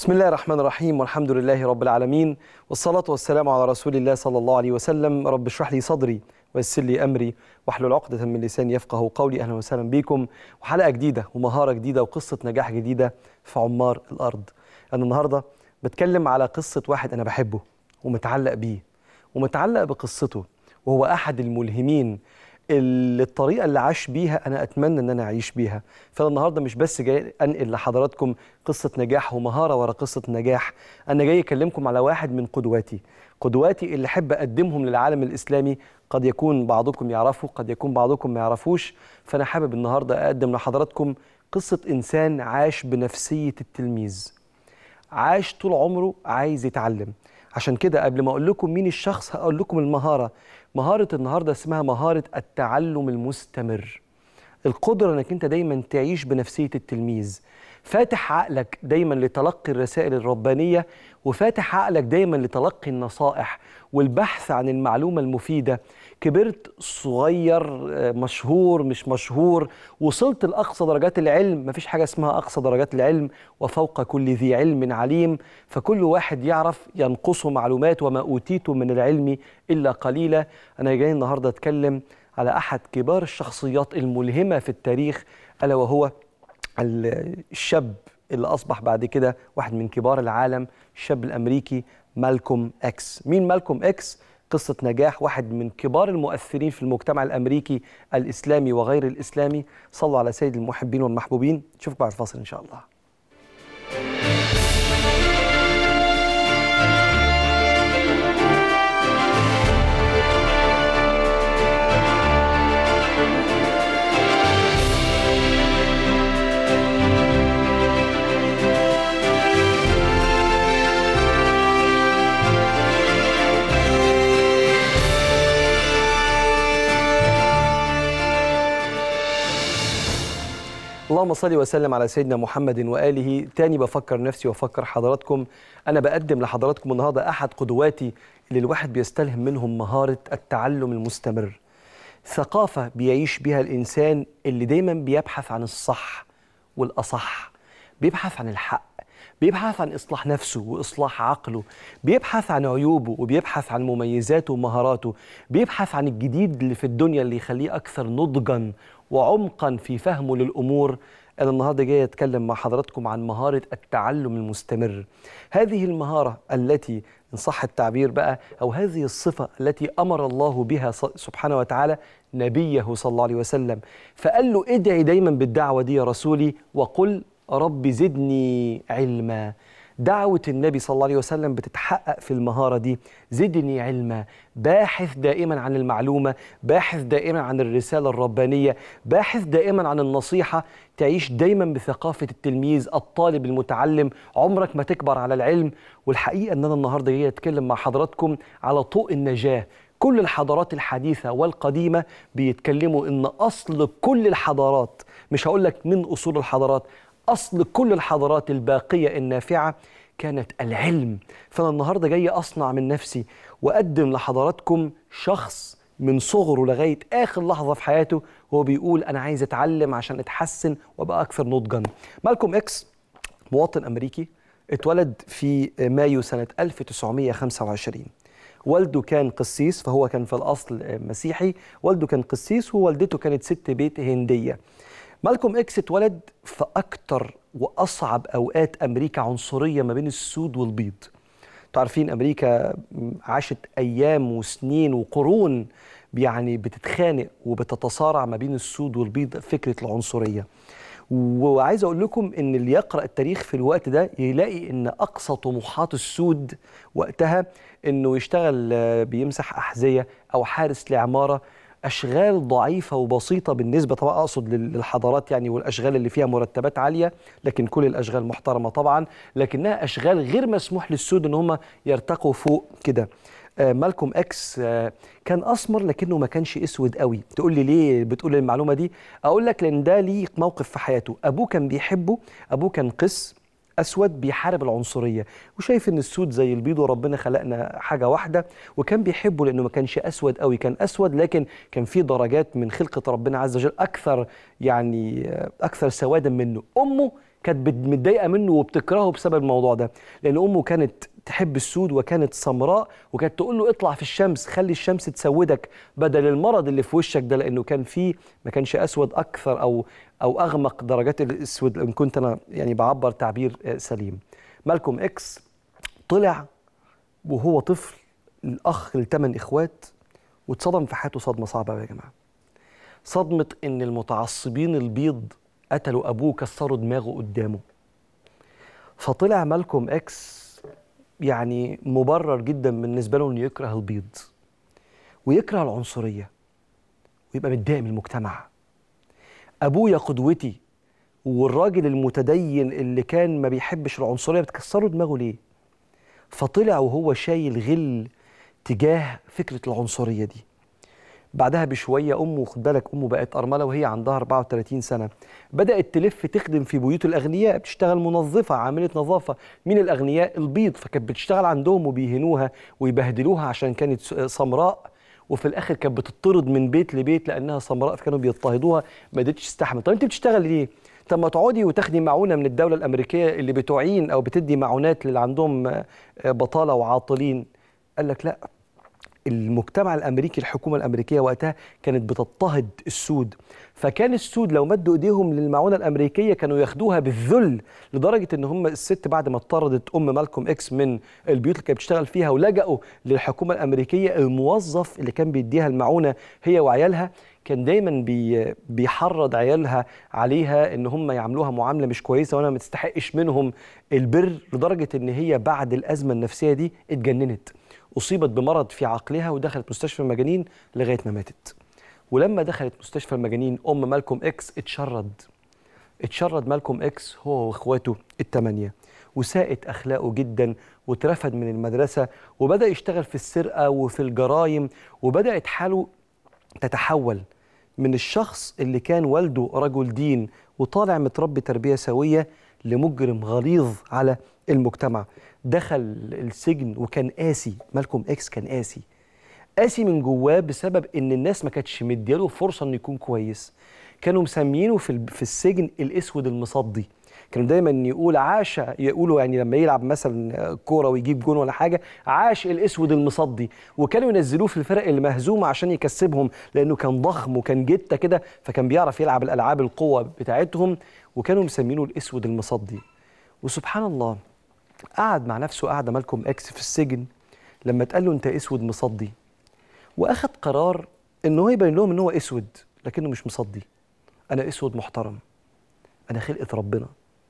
بسم الله الرحمن الرحيم والحمد لله رب العالمين والصلاة والسلام على رسول الله صلى الله عليه وسلم رب اشرح لي صدري ويسر لي أمري واحلل عقدة من لساني يفقه قولي أهلا وسهلا بكم وحلقة جديدة ومهارة جديدة وقصة نجاح جديدة في عمار الأرض أنا النهاردة بتكلم على قصة واحد أنا بحبه ومتعلق بيه ومتعلق بقصته وهو أحد الملهمين اللي الطريقه اللي عاش بيها انا اتمنى ان انا اعيش بيها فانا النهارده مش بس جاي انقل لحضراتكم قصه نجاح ومهاره ورا قصه نجاح انا جاي اكلمكم على واحد من قدواتي قدواتي اللي احب اقدمهم للعالم الاسلامي قد يكون بعضكم يعرفه قد يكون بعضكم ما يعرفوش فانا حابب النهارده اقدم لحضراتكم قصه انسان عاش بنفسيه التلميذ عاش طول عمره عايز يتعلم عشان كده قبل ما اقول لكم مين الشخص هقول لكم المهاره مهاره النهارده اسمها مهاره التعلم المستمر القدره انك انت دايما تعيش بنفسيه التلميذ فاتح عقلك دايما لتلقي الرسائل الربانيه وفاتح عقلك دايما لتلقي النصائح والبحث عن المعلومه المفيده كبرت صغير مشهور مش مشهور وصلت لاقصى درجات العلم مفيش حاجه اسمها اقصى درجات العلم وفوق كل ذي علم عليم فكل واحد يعرف ينقصه معلومات وما اوتيته من العلم الا قليلا انا جاي النهارده اتكلم على احد كبار الشخصيات الملهمه في التاريخ الا وهو الشاب اللي اصبح بعد كده واحد من كبار العالم الشاب الامريكي مالكوم اكس مين مالكوم اكس قصة نجاح واحد من كبار المؤثرين في المجتمع الأمريكي الإسلامي وغير الإسلامي صلوا على سيد المحبين والمحبوبين نشوفك بعد الفاصل إن شاء الله اللهم صل وسلم على سيدنا محمد واله تاني بفكر نفسي وافكر حضراتكم انا بقدم لحضراتكم النهارده احد قدواتي اللي الواحد بيستلهم منهم مهاره التعلم المستمر ثقافه بيعيش بها الانسان اللي دايما بيبحث عن الصح والاصح بيبحث عن الحق بيبحث عن اصلاح نفسه واصلاح عقله بيبحث عن عيوبه وبيبحث عن مميزاته ومهاراته بيبحث عن الجديد اللي في الدنيا اللي يخليه اكثر نضجا وعمقا في فهمه للامور انا النهارده جاي اتكلم مع حضراتكم عن مهاره التعلم المستمر هذه المهاره التي ان صح التعبير بقى او هذه الصفه التي امر الله بها سبحانه وتعالى نبيه صلى الله عليه وسلم فقال له ادعي دايما بالدعوه دي يا رسولي وقل رب زدني علما دعوة النبي صلى الله عليه وسلم بتتحقق في المهارة دي زدني علما باحث دائما عن المعلومة باحث دائما عن الرسالة الربانية باحث دائما عن النصيحة تعيش دايما بثقافة التلميذ الطالب المتعلم عمرك ما تكبر على العلم والحقيقة أن أنا النهاردة جاي أتكلم مع حضراتكم على طوق النجاة كل الحضارات الحديثة والقديمة بيتكلموا أن أصل كل الحضارات مش هقول لك من أصول الحضارات اصل كل الحضارات الباقيه النافعه كانت العلم فانا النهارده جاي اصنع من نفسي واقدم لحضراتكم شخص من صغره لغايه اخر لحظه في حياته هو بيقول انا عايز اتعلم عشان اتحسن وابقى اكثر نضجا مالكوم اكس مواطن امريكي اتولد في مايو سنه 1925 والده كان قسيس فهو كان في الاصل مسيحي والده كان قسيس ووالدته كانت ست بيت هنديه مالكوم اكس اتولد في اكتر واصعب اوقات امريكا عنصريه ما بين السود والبيض انتوا عارفين امريكا عاشت ايام وسنين وقرون يعني بتتخانق وبتتصارع ما بين السود والبيض فكره العنصريه وعايز اقول لكم ان اللي يقرا التاريخ في الوقت ده يلاقي ان اقصى طموحات السود وقتها انه يشتغل بيمسح احذيه او حارس لعماره اشغال ضعيفه وبسيطه بالنسبه طبعا اقصد للحضارات يعني والاشغال اللي فيها مرتبات عاليه لكن كل الاشغال محترمه طبعا لكنها اشغال غير مسموح للسود ان هم يرتقوا فوق كده آه مالكوم اكس آه كان اسمر لكنه ما كانش اسود قوي تقول لي ليه بتقول المعلومه دي اقول لك لان ده ليه موقف في حياته ابوه كان بيحبه ابوه كان قس اسود بيحارب العنصريه وشايف ان السود زي البيض وربنا خلقنا حاجه واحده وكان بيحبه لانه ما كانش اسود قوي كان اسود لكن كان في درجات من خلقه ربنا عز وجل اكثر يعني اكثر سوادا منه امه كانت بت- متضايقه منه وبتكرهه بسبب الموضوع ده لان امه كانت تحب السود وكانت سمراء وكانت تقول له اطلع في الشمس خلي الشمس تسودك بدل المرض اللي في وشك ده لانه كان فيه ما كانش اسود اكثر او او اغمق درجات الاسود ان كنت انا يعني بعبر تعبير آه، سليم مالكوم اكس طلع وهو طفل الاخ لثمان اخوات واتصدم في حياته صدمه صعبه أوي يا جماعه صدمه ان المتعصبين البيض قتلوا ابوه كسروا دماغه قدامه فطلع مالكوم اكس يعني مبرر جدا بالنسبه له انه يكره البيض ويكره العنصريه ويبقى متضايق من المجتمع ابويا قدوتي والراجل المتدين اللي كان ما بيحبش العنصريه بتكسروا دماغه ليه فطلع وهو شايل غل تجاه فكره العنصريه دي بعدها بشويه امه خد بالك امه بقت ارمله وهي عندها 34 سنه بدات تلف تخدم في بيوت الاغنياء بتشتغل منظفه عامله نظافه مين الاغنياء البيض فكانت بتشتغل عندهم وبيهنوها ويبهدلوها عشان كانت س- سمراء وفي الاخر كانت بتطرد من بيت لبيت لانها سمراء فكانوا بيضطهدوها ما قدرتش تستحمل طب انت بتشتغل ليه طب ما تقعدي وتاخدي معونه من الدوله الامريكيه اللي بتعين او بتدي معونات للي عندهم آه، آه، بطاله وعاطلين قال لك لا المجتمع الامريكي الحكومه الامريكيه وقتها كانت بتضطهد السود فكان السود لو مدوا ايديهم للمعونه الامريكيه كانوا ياخدوها بالذل لدرجه ان هم الست بعد ما اطردت ام مالكوم اكس من البيوت اللي كانت بتشتغل فيها ولجأوا للحكومه الامريكيه الموظف اللي كان بيديها المعونه هي وعيالها كان دايما بي بيحرض عيالها عليها ان هم يعاملوها معامله مش كويسه وانا ما تستحقش منهم البر لدرجه ان هي بعد الازمه النفسيه دي اتجننت اصيبت بمرض في عقلها ودخلت مستشفى المجانين لغايه ما ماتت ولما دخلت مستشفى المجانين ام مالكوم اكس اتشرد اتشرد مالكوم اكس هو واخواته الثمانيه وساءت اخلاقه جدا واترفد من المدرسه وبدا يشتغل في السرقه وفي الجرائم وبدات حاله تتحول من الشخص اللي كان والده رجل دين وطالع متربي تربيه سويه لمجرم غليظ على المجتمع دخل السجن وكان قاسي مالكوم اكس كان قاسي قاسي من جواه بسبب ان الناس ما كانتش مدياله فرصه انه يكون كويس كانوا مسمينه في ال- في السجن الاسود المصدي كانوا دايما يقول عاش يقولوا يعني لما يلعب مثلا كوره ويجيب جون ولا حاجه عاش الاسود المصدي وكانوا ينزلوه في الفرق المهزومه عشان يكسبهم لانه كان ضخم وكان جته كده فكان بيعرف يلعب الالعاب القوه بتاعتهم وكانوا مسمينه الاسود المصدي وسبحان الله قعد مع نفسه قعده مالكوم اكس في السجن لما اتقال له انت اسود مصدي واخد قرار ان هو يبين لهم ان هو اسود لكنه مش مصدي انا اسود محترم انا خلقه ربنا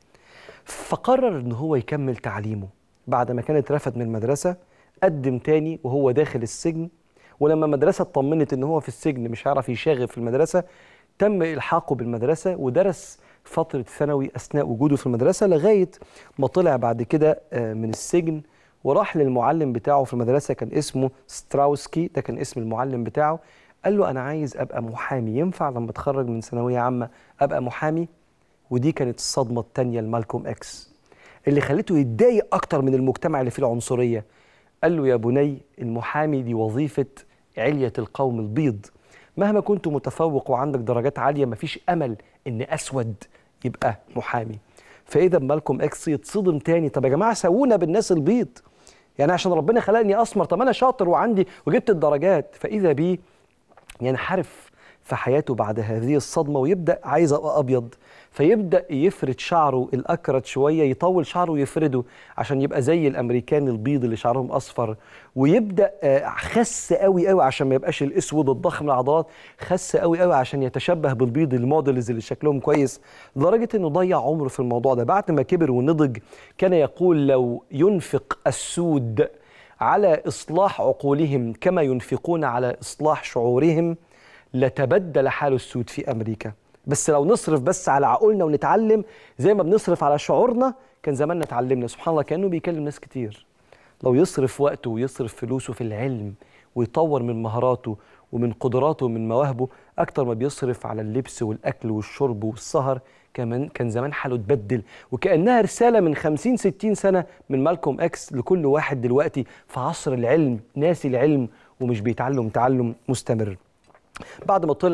فقرر ان هو يكمل تعليمه بعد ما كان اترفد من المدرسه قدم تاني وهو داخل السجن ولما المدرسه اطمنت ان هو في السجن مش هيعرف يشاغب في المدرسه تم الحاقه بالمدرسه ودرس فتره ثانوي اثناء وجوده في المدرسه لغايه ما طلع بعد كده آه، من السجن وراح للمعلم بتاعه في المدرسه كان اسمه ستراوسكي ده كان اسم المعلم بتاعه قال له انا عايز ابقى محامي ينفع لما اتخرج من ثانويه عامه ابقى محامي ودي كانت الصدمه الثانيه لمالكوم اكس اللي خلته يتضايق اكتر من المجتمع اللي فيه العنصريه قال له يا بني المحامي دي وظيفه عليه القوم البيض مهما كنت متفوق وعندك درجات عاليه مفيش امل ان اسود يبقى محامي فاذا مالكوم اكس يتصدم تاني طب يا جماعه سوونا بالناس البيض يعني عشان ربنا خلقني اسمر طب انا شاطر وعندي وجبت الدرجات فاذا بيه ينحرف في حياته بعد هذه الصدمة ويبدأ عايز أبقى أبيض فيبدأ يفرد شعره الأكرت شوية يطول شعره ويفرده عشان يبقى زي الأمريكان البيض اللي شعرهم أصفر ويبدأ آه، خس قوي قوي عشان ما يبقاش الأسود الضخم العضلات خس قوي قوي عشان يتشبه بالبيض الموديلز اللي شكلهم كويس لدرجة إنه ضيع عمره في الموضوع ده بعد ما كبر ونضج كان يقول لو ينفق السود على إصلاح عقولهم كما ينفقون على إصلاح شعورهم لتبدل حال السود في أمريكا بس لو نصرف بس على عقولنا ونتعلم زي ما بنصرف على شعورنا كان زماننا اتعلمنا سبحان الله كأنه بيكلم ناس كتير لو يصرف وقته ويصرف فلوسه في العلم ويطور من مهاراته ومن قدراته ومن مواهبه أكتر ما بيصرف على اللبس والأكل والشرب والسهر كمان كان زمان حاله اتبدل وكأنها رسالة من 50 60 سنة من مالكوم اكس لكل واحد دلوقتي في عصر العلم ناسي العلم ومش بيتعلم تعلم مستمر بعد ما طلع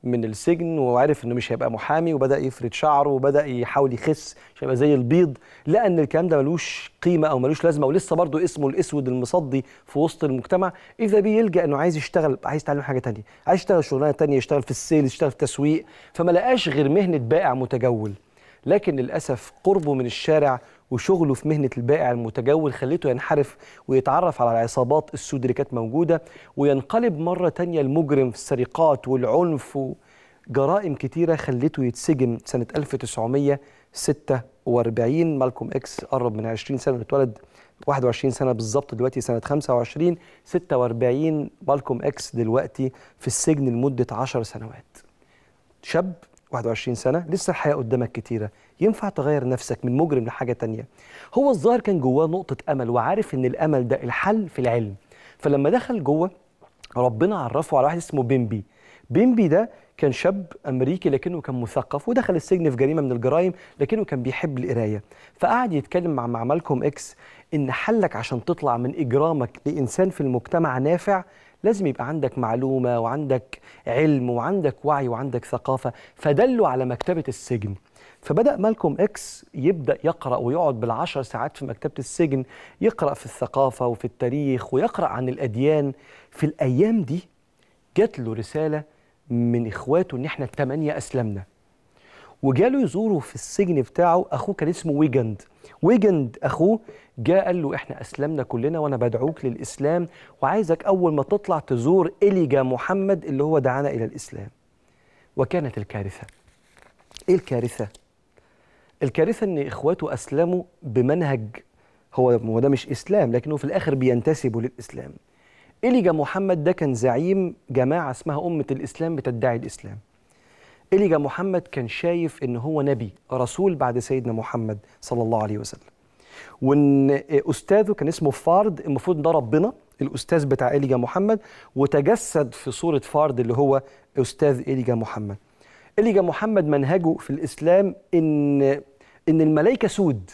من السجن وعرف انه مش هيبقى محامي وبدا يفرد شعره وبدا يحاول يخس مش هيبقى زي البيض لقى ان الكلام ده ملوش قيمه او ملوش لازمه ولسه برضه اسمه الاسود المصدي في وسط المجتمع اذا بيه يلجا انه عايز يشتغل عايز يتعلم حاجه تانية عايز يشتغل شغلانه تانية يشتغل في السيل يشتغل في التسويق فما لقاش غير مهنه بائع متجول لكن للاسف قربه من الشارع وشغله في مهنه البائع المتجول خليته ينحرف ويتعرف على العصابات السود اللي كانت موجوده وينقلب مره تانية المجرم في السرقات والعنف وجرائم كتيره خليته يتسجن سنه 1946 مالكوم اكس قرب من 20 سنه اتولد 21 سنه بالظبط دلوقتي سنه 25 46 مالكوم اكس دلوقتي في السجن لمده 10 سنوات شاب 21 سنة لسه الحياة قدامك كتيرة ينفع تغير نفسك من مجرم لحاجة تانية هو الظاهر كان جواه نقطة أمل وعارف إن الأمل ده الحل في العلم فلما دخل جوه ربنا عرفه على واحد اسمه بيمبي بيمبي ده كان شاب أمريكي لكنه كان مثقف ودخل السجن في جريمة من الجرائم لكنه كان بيحب القراية فقعد يتكلم مع مع مالكوم إكس إن حلك عشان تطلع من إجرامك لإنسان في المجتمع نافع لازم يبقى عندك معلومة وعندك علم وعندك وعي وعندك ثقافة فدلوا على مكتبة السجن فبدأ مالكوم إكس يبدأ يقرأ ويقعد بالعشر ساعات في مكتبة السجن يقرأ في الثقافة وفي التاريخ ويقرأ عن الأديان في الأيام دي جات له رسالة من إخواته إن إحنا التمانية أسلمنا وجاله يزوره في السجن بتاعه اخوه كان اسمه ويجند ويجند اخوه جاء قال له احنا اسلمنا كلنا وانا بدعوك للاسلام وعايزك اول ما تطلع تزور اليجا محمد اللي هو دعانا الى الاسلام وكانت الكارثه ايه الكارثه الكارثه ان اخواته اسلموا بمنهج هو هو ده مش اسلام لكنه في الاخر بينتسبوا للاسلام اليجا محمد ده كان زعيم جماعه اسمها امه الاسلام بتدعي الاسلام إليجا محمد كان شايف إن هو نبي رسول بعد سيدنا محمد صلى الله عليه وسلم وإن أستاذه كان اسمه فارد المفروض ده ربنا الأستاذ بتاع إليجا محمد وتجسد في صورة فارد اللي هو أستاذ إليجا محمد إليجا محمد منهجه في الإسلام إن إن الملائكة سود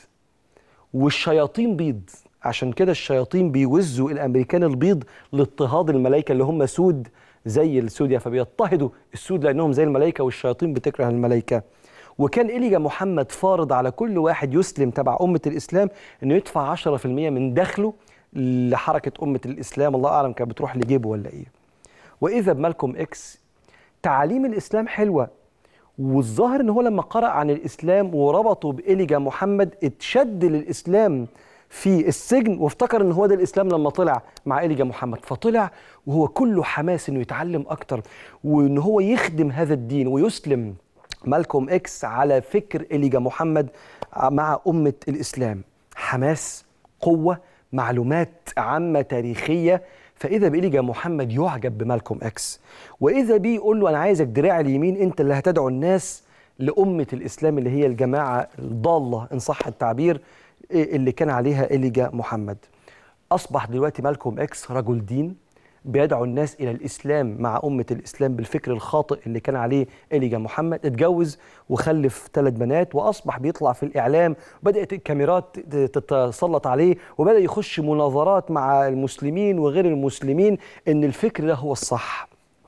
والشياطين بيض عشان كده الشياطين بيوزوا الامريكان البيض لاضطهاد الملائكه اللي هم سود زي السوديا فبيضطهدوا السود لانهم زي الملائكه والشياطين بتكره الملائكه وكان إليجا محمد فارض على كل واحد يسلم تبع أمة الإسلام إنه يدفع 10% من دخله لحركة أمة الإسلام الله أعلم كانت بتروح لجيبه ولا إيه وإذا بمالكم إكس تعاليم الإسلام حلوة والظاهر ان هو لما قرأ عن الإسلام وربطه بإليجا محمد اتشد للإسلام في السجن وافتكر ان هو ده الإسلام لما طلع مع إليجا محمد فطلع وهو كله حماس انه يتعلم أكتر وان هو يخدم هذا الدين ويسلم مالكوم إكس على فكر إليجا محمد مع أمة الإسلام حماس قوة معلومات عامة تاريخية فإذا بإليجا محمد يعجب بمالكوم إكس وإذا بيه يقول له أنا عايزك دراع اليمين أنت اللي هتدعو الناس لأمة الإسلام اللي هي الجماعة الضالة إن صح التعبير اللي كان عليها إليجا محمد أصبح دلوقتي مالكوم إكس رجل دين بيدعو الناس إلى الإسلام مع أمة الإسلام بالفكر الخاطئ اللي كان عليه إليجا محمد اتجوز وخلف ثلاث بنات وأصبح بيطلع في الإعلام بدأت الكاميرات تتسلط عليه وبدأ يخش مناظرات مع المسلمين وغير المسلمين إن الفكر ده هو الصح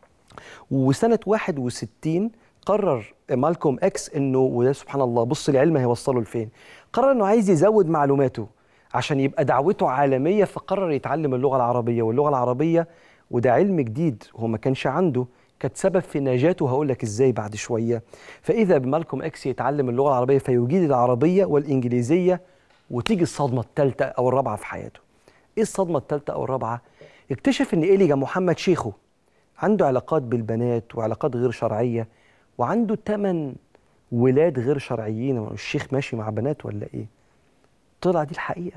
وسنة 61 قرر مالكوم اكس انه وده سبحان الله بص العلم هيوصله لفين قرر انه عايز يزود معلوماته عشان يبقى دعوته عالميه فقرر يتعلم اللغه العربيه واللغه العربيه وده علم جديد هو ما كانش عنده كانت سبب في نجاته هقول لك ازاي بعد شويه فاذا بمالكوم اكس يتعلم اللغه العربيه فيجيد العربيه والانجليزيه وتيجي الصدمه الثالثه او الرابعه في حياته ايه الصدمه الثالثه او الرابعه اكتشف ان إليجا محمد شيخه عنده علاقات بالبنات وعلاقات غير شرعيه وعنده ثمان ولاد غير شرعيين الشيخ ماشي مع بنات ولا ايه طلع دي الحقيقه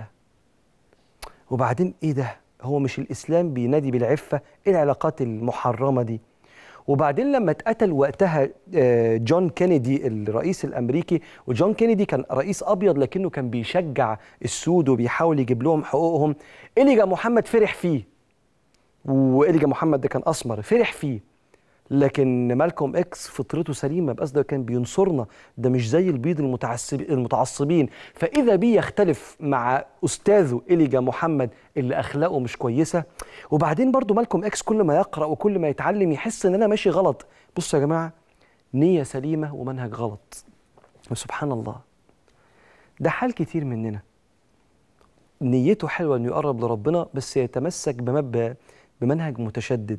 وبعدين ايه ده هو مش الاسلام بينادي بالعفه ايه العلاقات المحرمه دي وبعدين لما اتقتل وقتها جون كينيدي الرئيس الامريكي وجون كينيدي كان رئيس ابيض لكنه كان بيشجع السود وبيحاول يجيب لهم حقوقهم إليجا محمد فرح فيه وإليجا محمد ده كان اسمر فرح فيه لكن مالكوم اكس فطرته سليمه بس ده كان بينصرنا ده مش زي البيض المتعصب المتعصبين فاذا بيه يختلف مع استاذه اليجا محمد اللي اخلاقه مش كويسه وبعدين برضو مالكوم اكس كل ما يقرا وكل ما يتعلم يحس ان انا ماشي غلط بصوا يا جماعه نيه سليمه ومنهج غلط وسبحان الله ده حال كتير مننا نيته حلوه انه يقرب لربنا بس يتمسك بمب بمنهج متشدد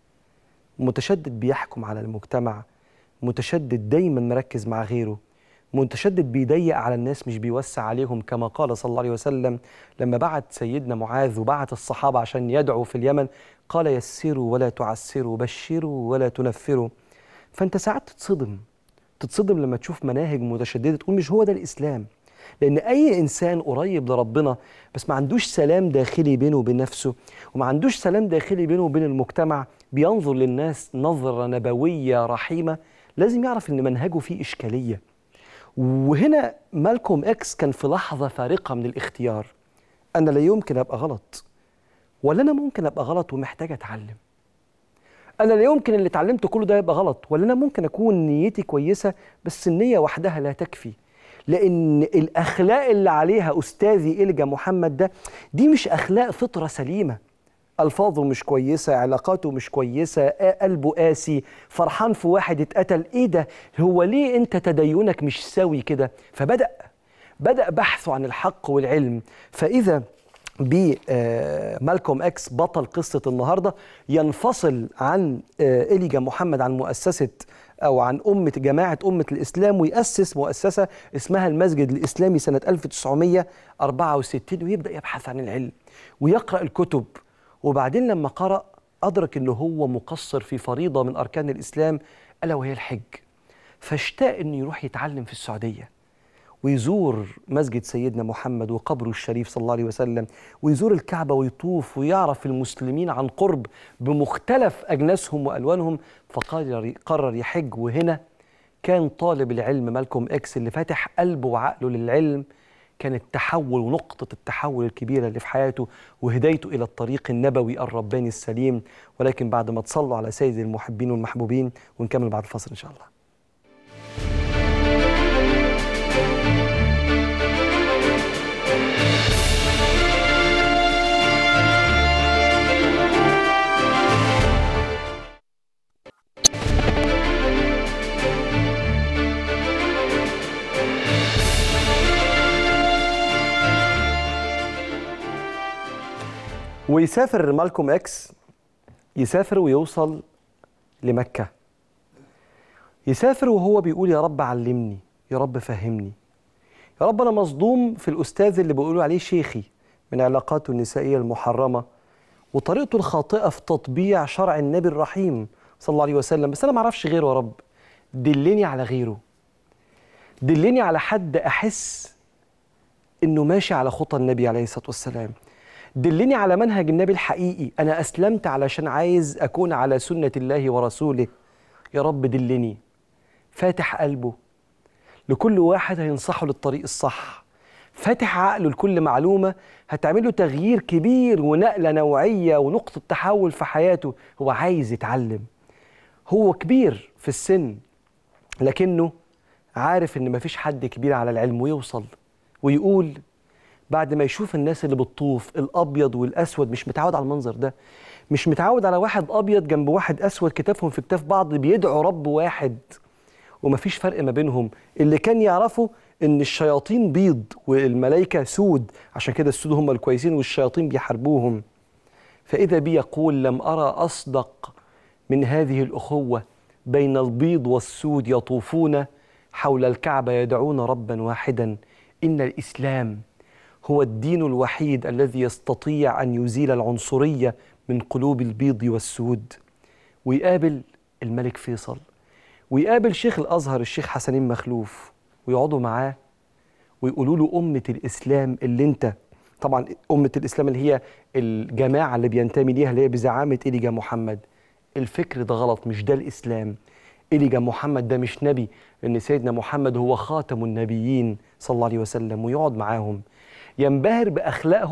متشدد بيحكم على المجتمع متشدد دايما مركز مع غيره متشدد بيضيق على الناس مش بيوسع عليهم كما قال صلى الله عليه وسلم لما بعت سيدنا معاذ وبعت الصحابة عشان يدعوا في اليمن قال يسروا ولا تعسروا بشروا ولا تنفروا فأنت ساعات تتصدم تتصدم لما تشوف مناهج متشددة تقول مش هو ده الإسلام لأن أي إنسان قريب لربنا بس ما عندوش سلام داخلي بينه وبين نفسه وما عندوش سلام داخلي بينه وبين المجتمع بينظر للناس نظرة نبوية رحيمة لازم يعرف إن منهجه فيه إشكالية وهنا مالكوم إكس كان في لحظة فارقة من الاختيار أنا لا يمكن أبقى غلط ولا أنا ممكن أبقى غلط ومحتاج أتعلم أنا لا يمكن اللي اتعلمته كله ده يبقى غلط ولا أنا ممكن أكون نيتي كويسة بس النية وحدها لا تكفي لان الاخلاق اللي عليها استاذي الجا محمد ده دي مش اخلاق فطره سليمه الفاظه مش كويسه علاقاته مش كويسه قلبه قاسي فرحان في واحد اتقتل ايه ده هو ليه انت تدينك مش سوي كده فبدا بدا بحثه عن الحق والعلم فاذا بمالكوم اكس بطل قصه النهارده ينفصل عن إليجا محمد عن مؤسسه أو عن أمة جماعة أمة الإسلام ويأسس مؤسسة اسمها المسجد الإسلامي سنة 1964 ويبدأ يبحث عن العلم ويقرأ الكتب وبعدين لما قرأ أدرك أنه هو مقصر في فريضة من أركان الإسلام ألا وهي الحج فاشتاق أنه يروح يتعلم في السعودية ويزور مسجد سيدنا محمد وقبره الشريف صلى الله عليه وسلم ويزور الكعبة ويطوف ويعرف المسلمين عن قرب بمختلف أجناسهم وألوانهم فقرر قرر يحج وهنا كان طالب العلم مالكوم إكس اللي فاتح قلبه وعقله للعلم كان التحول ونقطة التحول الكبيرة اللي في حياته وهدايته إلى الطريق النبوي الرباني السليم ولكن بعد ما تصلوا على سيد المحبين والمحبوبين ونكمل بعد الفصل إن شاء الله ويسافر مالكوم اكس يسافر ويوصل لمكة يسافر وهو بيقول يا رب علمني يا رب فهمني يا رب أنا مصدوم في الأستاذ اللي بيقولوا عليه شيخي من علاقاته النسائية المحرمة وطريقته الخاطئة في تطبيع شرع النبي الرحيم صلى الله عليه وسلم بس أنا ما أعرفش غيره يا رب دلني على غيره دلني على حد أحس إنه ماشي على خطى النبي عليه الصلاة والسلام دلني على منهج النبي الحقيقي أنا أسلمت علشان عايز أكون على سنة الله ورسوله يا رب دلني فاتح قلبه لكل واحد هينصحه للطريق الصح فاتح عقله لكل معلومة هتعمل له تغيير كبير ونقلة نوعية ونقطة تحول في حياته هو عايز يتعلم هو كبير في السن لكنه عارف ان مفيش حد كبير على العلم ويوصل ويقول بعد ما يشوف الناس اللي بتطوف الابيض والاسود مش متعود على المنظر ده مش متعود على واحد ابيض جنب واحد اسود كتافهم في كتاف بعض بيدعوا رب واحد ومفيش فرق ما بينهم اللي كان يعرفه ان الشياطين بيض والملائكه سود عشان كده السود هم الكويسين والشياطين بيحاربوهم فاذا بي يقول لم ارى اصدق من هذه الاخوه بين البيض والسود يطوفون حول الكعبه يدعون ربا واحدا ان الاسلام هو الدين الوحيد الذي يستطيع ان يزيل العنصريه من قلوب البيض والسود ويقابل الملك فيصل ويقابل شيخ الازهر الشيخ حسنين مخلوف ويقعدوا معاه ويقولوا له امه الاسلام اللي انت طبعا امه الاسلام اللي هي الجماعه اللي بينتمي ليها اللي هي بزعامه إليجا محمد الفكر ده غلط مش ده الاسلام إليجا محمد ده مش نبي ان سيدنا محمد هو خاتم النبيين صلى الله عليه وسلم ويقعد معاهم ينبهر باخلاقهم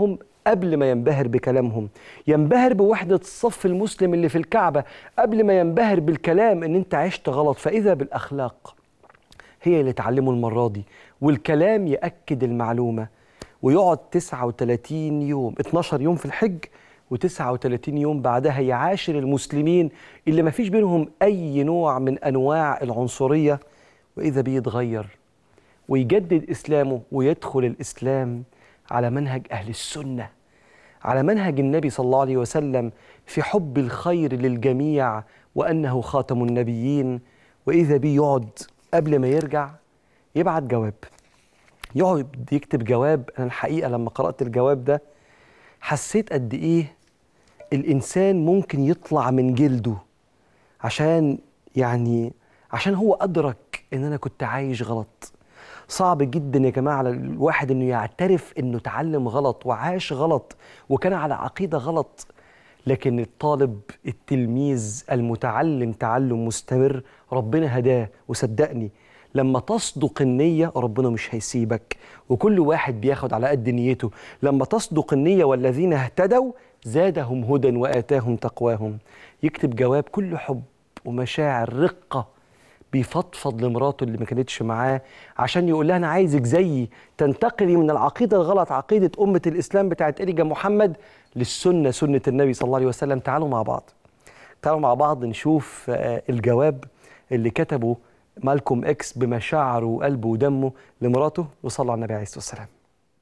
قبل ما ينبهر بكلامهم ينبهر بوحدة الصف المسلم اللي في الكعبة قبل ما ينبهر بالكلام ان انت عشت غلط فإذا بالأخلاق هي اللي تعلمه المرة دي والكلام يأكد المعلومة ويقعد 39 يوم 12 يوم في الحج و39 يوم بعدها يعاشر المسلمين اللي ما فيش بينهم أي نوع من أنواع العنصرية وإذا بيتغير ويجدد إسلامه ويدخل الإسلام على منهج أهل السنة على منهج النبي صلى الله عليه وسلم في حب الخير للجميع وأنه خاتم النبيين وإذا بيه يقعد قبل ما يرجع يبعت جواب يقعد يكتب جواب أنا الحقيقة لما قرأت الجواب ده حسيت قد إيه الإنسان ممكن يطلع من جلده عشان يعني عشان هو أدرك إن أنا كنت عايش غلط صعب جدا يا جماعة على الواحد إنه يعترف إنه اتعلم غلط وعاش غلط وكان على عقيدة غلط لكن الطالب التلميذ المتعلم تعلم مستمر ربنا هداه وصدقني لما تصدق النية ربنا مش هيسيبك وكل واحد بياخد على قد نيته لما تصدق النية والذين اهتدوا زادهم هدى وآتاهم تقواهم يكتب جواب كل حب ومشاعر رقة بيفضفض لمراته اللي ما كانتش معاه عشان يقول لها انا عايزك زيي تنتقلي من العقيده الغلط عقيده امه الاسلام بتاعت اريجا محمد للسنه سنه النبي صلى الله عليه وسلم تعالوا مع بعض تعالوا مع بعض نشوف آه، الجواب اللي كتبه مالكوم اكس بمشاعره وقلبه ودمه لمراته وصلوا على النبي عليه الصلاه والسلام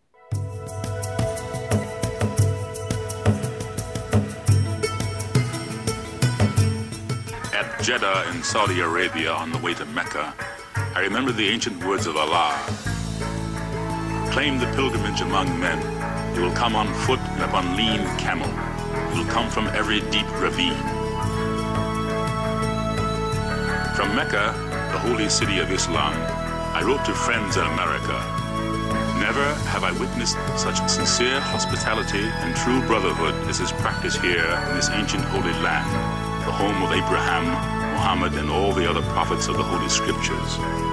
At Jeddah in Saudi Arabia on the way to Mecca, I remember the ancient words of Allah. Claim the pilgrimage among men. You will come on foot and upon lean camel. You will come from every deep ravine. From Mecca, the holy city of Islam, I wrote to friends in America. Never have I witnessed such sincere hospitality and true brotherhood as is practiced here in this ancient holy land, the home of Abraham, Muhammad, and all the other prophets of the Holy Scriptures.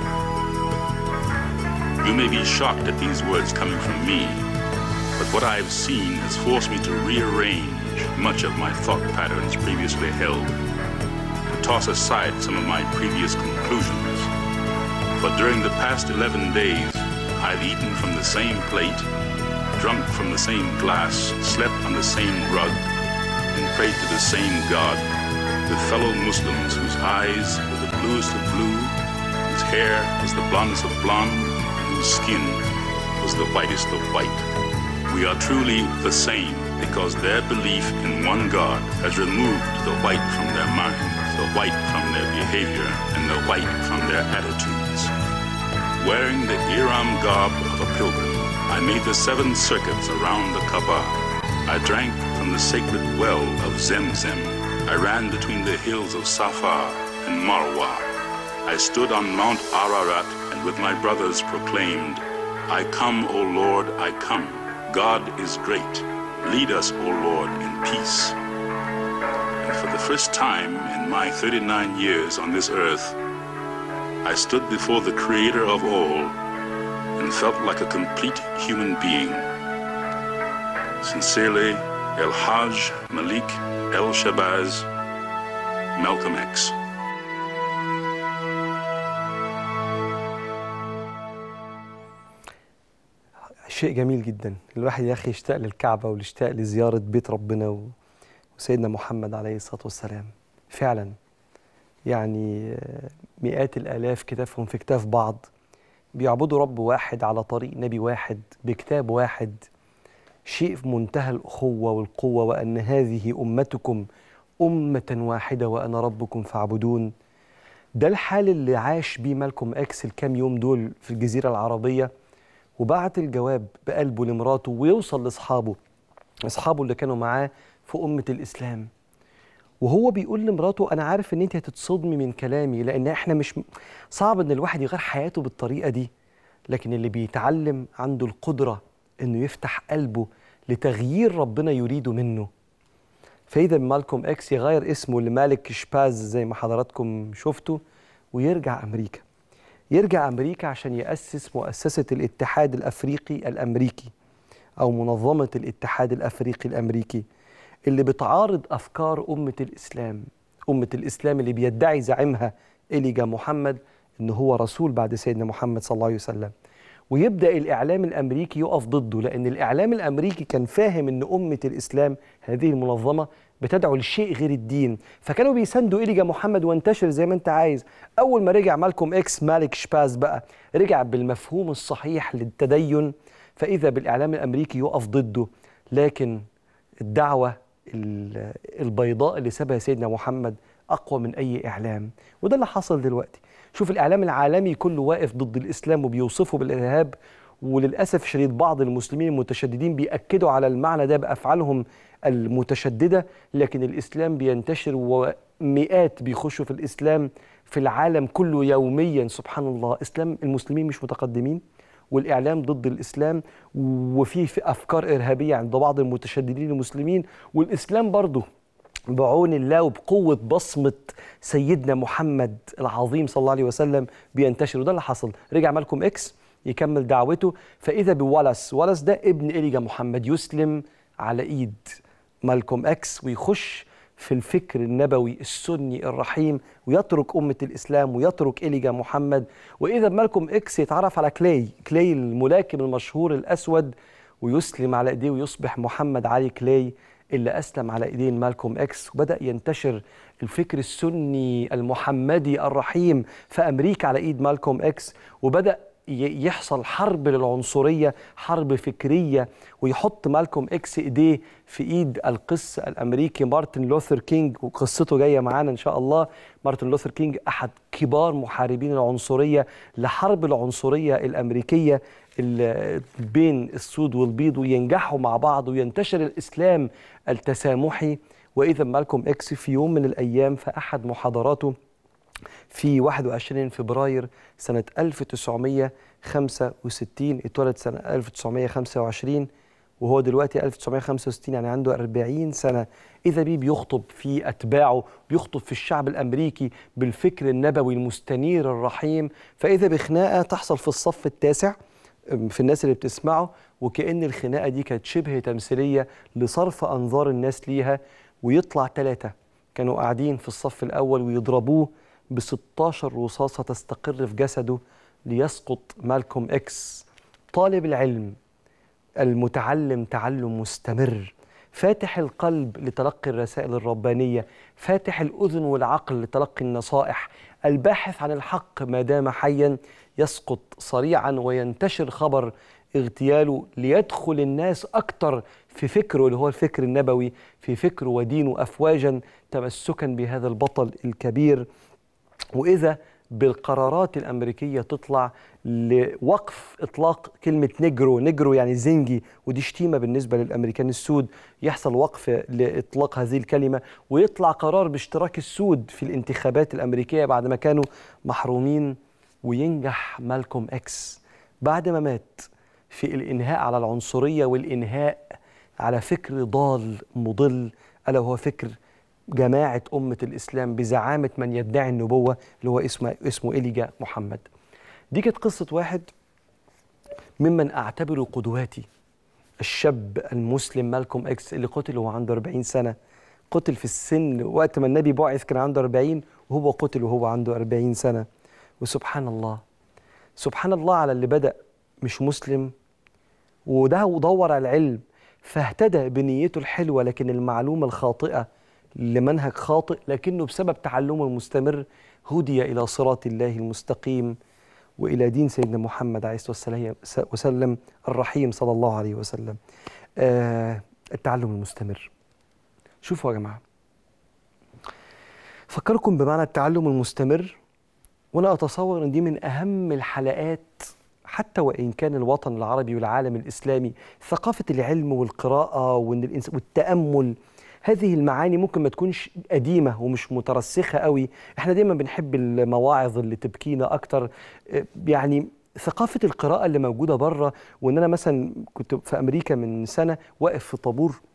You may be shocked at these words coming from me, but what I have seen has forced me to rearrange much of my thought patterns previously held, to toss aside some of my previous conclusions. For during the past 11 days, I've eaten from the same plate, drunk from the same glass, slept on the same rug, and prayed to the same God with fellow Muslims whose eyes were the bluest of blue, whose hair was the blondest of blonde, and whose skin was the whitest of white. We are truly the same because their belief in one God has removed the white from their minds, the white from their behavior, and the white from their attitudes. Wearing the Iram garb of a pilgrim, I made the seven circuits around the Kaaba. I drank from the sacred well of Zemzem. I ran between the hills of Safar and Marwa. I stood on Mount Ararat and with my brothers proclaimed, I come, O Lord, I come. God is great. Lead us, O Lord, in peace. And for the first time in my 39 years on this earth, I stood before the Creator of all and felt like a complete human being. Sincerely, El Hajj Malik El Shabazz, Malcolm X. شيء جميل جدا الواحد يا اخي يشتاق للكعبه ويشتاق لزياره بيت ربنا و- وسيدنا محمد عليه الصلاه والسلام فعلا يعني آه، مئات الالاف كتافهم في كتاف بعض بيعبدوا رب واحد على طريق نبي واحد بكتاب واحد شيء في منتهى الاخوه والقوه وان هذه امتكم امه واحده وانا ربكم فاعبدون ده الحال اللي عاش بيه مالكوم اكس الكام يوم دول في الجزيره العربيه وبعت الجواب بقلبه لمراته ويوصل لاصحابه اصحابه اللي كانوا معاه في امه الاسلام وهو بيقول لمراته انا عارف ان انت هتتصدمي من كلامي لان احنا مش صعب ان الواحد يغير حياته بالطريقه دي لكن اللي بيتعلم عنده القدره انه يفتح قلبه لتغيير ربنا يريده منه فاذا مالكوم اكس يغير اسمه لمالك شباز زي ما حضراتكم شفتوا ويرجع امريكا يرجع امريكا عشان ياسس مؤسسه الاتحاد الافريقي الامريكي أو منظمة الاتحاد الأفريقي الأمريكي اللي بتعارض أفكار أمة الإسلام أمة الإسلام اللي بيدعي زعيمها إليجا محمد إن هو رسول بعد سيدنا محمد صلى الله عليه وسلم ويبدأ الإعلام الأمريكي يقف ضده لأن الإعلام الأمريكي كان فاهم إن أمة الإسلام هذه المنظمة بتدعو لشيء غير الدين فكانوا بيساندوا إليجا محمد وانتشر زي ما أنت عايز أول ما رجع مالكوم إكس مالك شباز بقى رجع بالمفهوم الصحيح للتدين فإذا بالإعلام الأمريكي يقف ضده لكن الدعوة ال- البيضاء اللي سابها سيدنا محمد أقوى من أي إعلام وده اللي حصل دلوقتي شوف الإعلام العالمي كله واقف ضد الإسلام وبيوصفه بالإرهاب وللأسف شديد بعض المسلمين المتشددين بيأكدوا على المعنى ده بأفعالهم المتشددة لكن الإسلام بينتشر ومئات بيخشوا في الإسلام في العالم كله يوميا سبحان الله إسلام المسلمين مش متقدمين والاعلام ضد الاسلام وفي في افكار ارهابيه عند بعض المتشددين المسلمين والاسلام برضه بعون الله وبقوه بصمه سيدنا محمد العظيم صلى الله عليه وسلم بينتشر وده اللي حصل رجع مالكم اكس يكمل دعوته فاذا بولس ولس ده ابن إليجا محمد يسلم على ايد مالكم اكس ويخش في الفكر النبوي السني الرحيم ويترك أمة الإسلام ويترك إليجا محمد وإذا مالكم إكس يتعرف على كلاي كلاي الملاكم المشهور الأسود ويسلم على إيديه ويصبح محمد علي كلاي اللي أسلم على إيدين مالكوم إكس وبدأ ينتشر الفكر السني المحمدي الرحيم في أمريكا على إيد مالكوم إكس وبدأ ي- يحصل حرب للعنصرية حرب فكرية ويحط مالكوم إكس إيديه في إيد القس الأمريكي مارتن لوثر كينج وقصته جاية معانا إن شاء الله مارتن لوثر كينج أحد كبار محاربين العنصرية لحرب العنصرية الأمريكية ال- بين السود والبيض وينجحوا مع بعض وينتشر الإسلام التسامحي وإذا مالكوم إكس في يوم من الأيام في أحد محاضراته في 21 فبراير سنة 1965 اتولد سنة 1925 وهو دلوقتي 1965 يعني عنده 40 سنة إذا بيه بيخطب في أتباعه بيخطب في الشعب الأمريكي بالفكر النبوي المستنير الرحيم فإذا بخناقة تحصل في الصف التاسع في الناس اللي بتسمعه وكأن الخناقة دي كانت شبه تمثيلية لصرف أنظار الناس ليها ويطلع ثلاثة كانوا قاعدين في الصف الأول ويضربوه ب 16 رصاصة تستقر في جسده ليسقط مالكوم إكس طالب العلم المتعلم تعلم مستمر فاتح القلب لتلقي الرسائل الربانية فاتح الأذن والعقل لتلقي النصائح الباحث عن الحق ما دام حيا يسقط صريعا وينتشر خبر اغتياله ليدخل الناس أكثر في فكره اللي هو الفكر النبوي في فكره ودينه أفواجا تمسكا بهذا البطل الكبير وإذا بالقرارات الأمريكية تطلع لوقف إطلاق كلمة نجرو نجرو يعني زنجي ودي شتيمة بالنسبة للأمريكان السود يحصل وقف لإطلاق هذه الكلمة ويطلع قرار باشتراك السود في الانتخابات الأمريكية بعد ما كانوا محرومين وينجح مالكوم إكس بعد ما مات في الإنهاء على العنصرية والإنهاء على فكر ضال مضل ألا وهو فكر جماعة أمة الإسلام بزعامة من يدعي النبوة اللي هو اسمه اسمه إليجا محمد. دي كانت قصة واحد ممن أعتبره قدواتي الشاب المسلم مالكوم إكس اللي قتل وهو عنده 40 سنة قتل في السن وقت ما النبي بعث كان عنده 40 وهو قتل وهو عنده 40 سنة وسبحان الله سبحان الله على اللي بدأ مش مسلم وده ودور على العلم فاهتدى بنيته الحلوة لكن المعلومة الخاطئة لمنهج خاطئ لكنه بسبب تعلمه المستمر هدي إلى صراط الله المستقيم وإلى دين سيدنا محمد عليه الصلاة والسلام الرحيم صلى الله عليه وسلم آه التعلم المستمر شوفوا يا جماعة فكركم بمعنى التعلم المستمر وأنا أتصور أن دي من أهم الحلقات حتى وإن كان الوطن العربي والعالم الإسلامي ثقافة العلم والقراءة والتأمل هذه المعاني ممكن ما تكونش قديمة ومش مترسخة قوي احنا دايما بنحب المواعظ اللي تبكينا أكتر يعني ثقافة القراءة اللي موجودة بره وإن أنا مثلا كنت في أمريكا من سنة واقف في طابور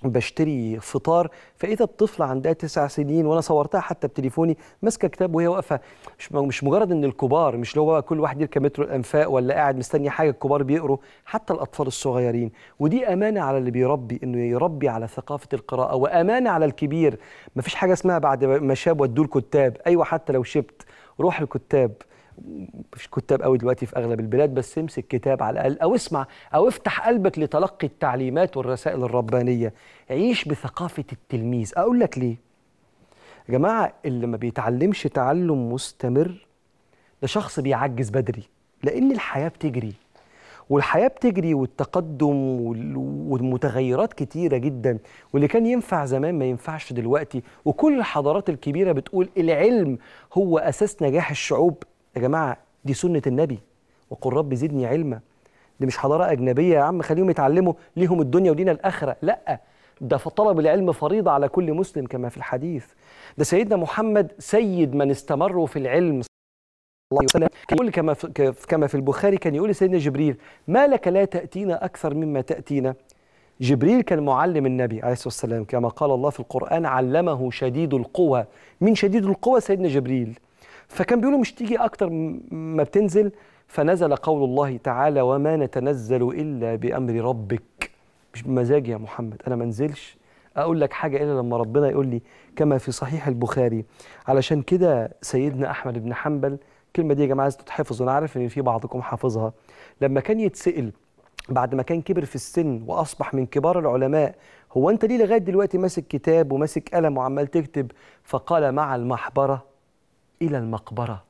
بشتري فطار فاذا الطفله عندها تسع سنين وانا صورتها حتى بتليفوني ماسكه كتاب وهي واقفه مش مش مجرد ان الكبار مش اللي هو كل واحد يركب مترو الانفاق ولا قاعد مستني حاجه الكبار بيقروا حتى الاطفال الصغيرين ودي امانه على اللي بيربي انه يربي على ثقافه القراءه وامانه على الكبير مفيش حاجه اسمها بعد ما شاب ودوه الكتاب ايوه حتى لو شبت روح الكتاب مفيش كتاب قوي دلوقتي في اغلب البلاد بس امسك كتاب على الاقل او اسمع او افتح قلبك لتلقي التعليمات والرسائل الربانيه عيش بثقافه التلميذ اقول لك ليه يا جماعه اللي ما بيتعلمش تعلم مستمر ده شخص بيعجز بدري لان الحياه بتجري والحياه بتجري والتقدم وال- والمتغيرات كتيره جدا واللي كان ينفع زمان ما ينفعش دلوقتي وكل الحضارات الكبيره بتقول العلم هو اساس نجاح الشعوب يا جماعه دي سنه النبي وقل رب زدني علما دي مش حضاره اجنبيه يا عم خليهم يتعلموا ليهم الدنيا ولينا الاخره لا ده طلب العلم فريضه على كل مسلم كما في الحديث ده سيدنا محمد سيد من استمروا في العلم الله عليه وسلم كان يقول كما في ك- كما في البخاري كان يقول لسيدنا جبريل ما لك لا تأتينا أكثر مما تأتينا جبريل كان معلم النبي عليه الصلاة والسلام كما قال الله في القرآن علمه شديد القوى من شديد القوى سيدنا جبريل فكان بيقولوا مش تيجي أكتر م- ما بتنزل فنزل قول الله تعالى وما نتنزل إلا بأمر ربك مش بمزاجي يا محمد أنا ما انزلش أقول لك حاجة إلا لما ربنا يقول لي كما في صحيح البخاري علشان كده سيدنا أحمد بن حنبل الكلمة دي يا جماعة لازم تتحفظ أنا عارف إن في بعضكم حافظها لما كان يتسأل بعد ما كان كبر في السن وأصبح من كبار العلماء هو أنت ليه لغاية دلوقتي ماسك كتاب وماسك قلم وعمال تكتب فقال مع المحبرة إلى المقبرة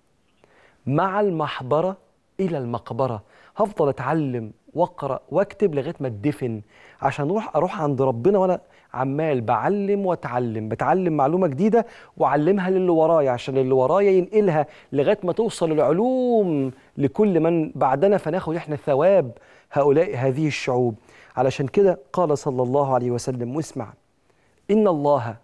مع المحبرة إلى المقبرة هفضل أتعلم وأقرأ وأكتب لغاية ما أدفن عشان أروح أروح عند ربنا وأنا عمال بعلم وأتعلم بتعلم معلومة جديدة وأعلمها للي ورايا عشان اللي ورايا ينقلها لغاية ما توصل العلوم لكل من بعدنا فناخد إحنا ثواب هؤلاء هذه الشعوب علشان كده قال صلى الله عليه وسلم واسمع إن الله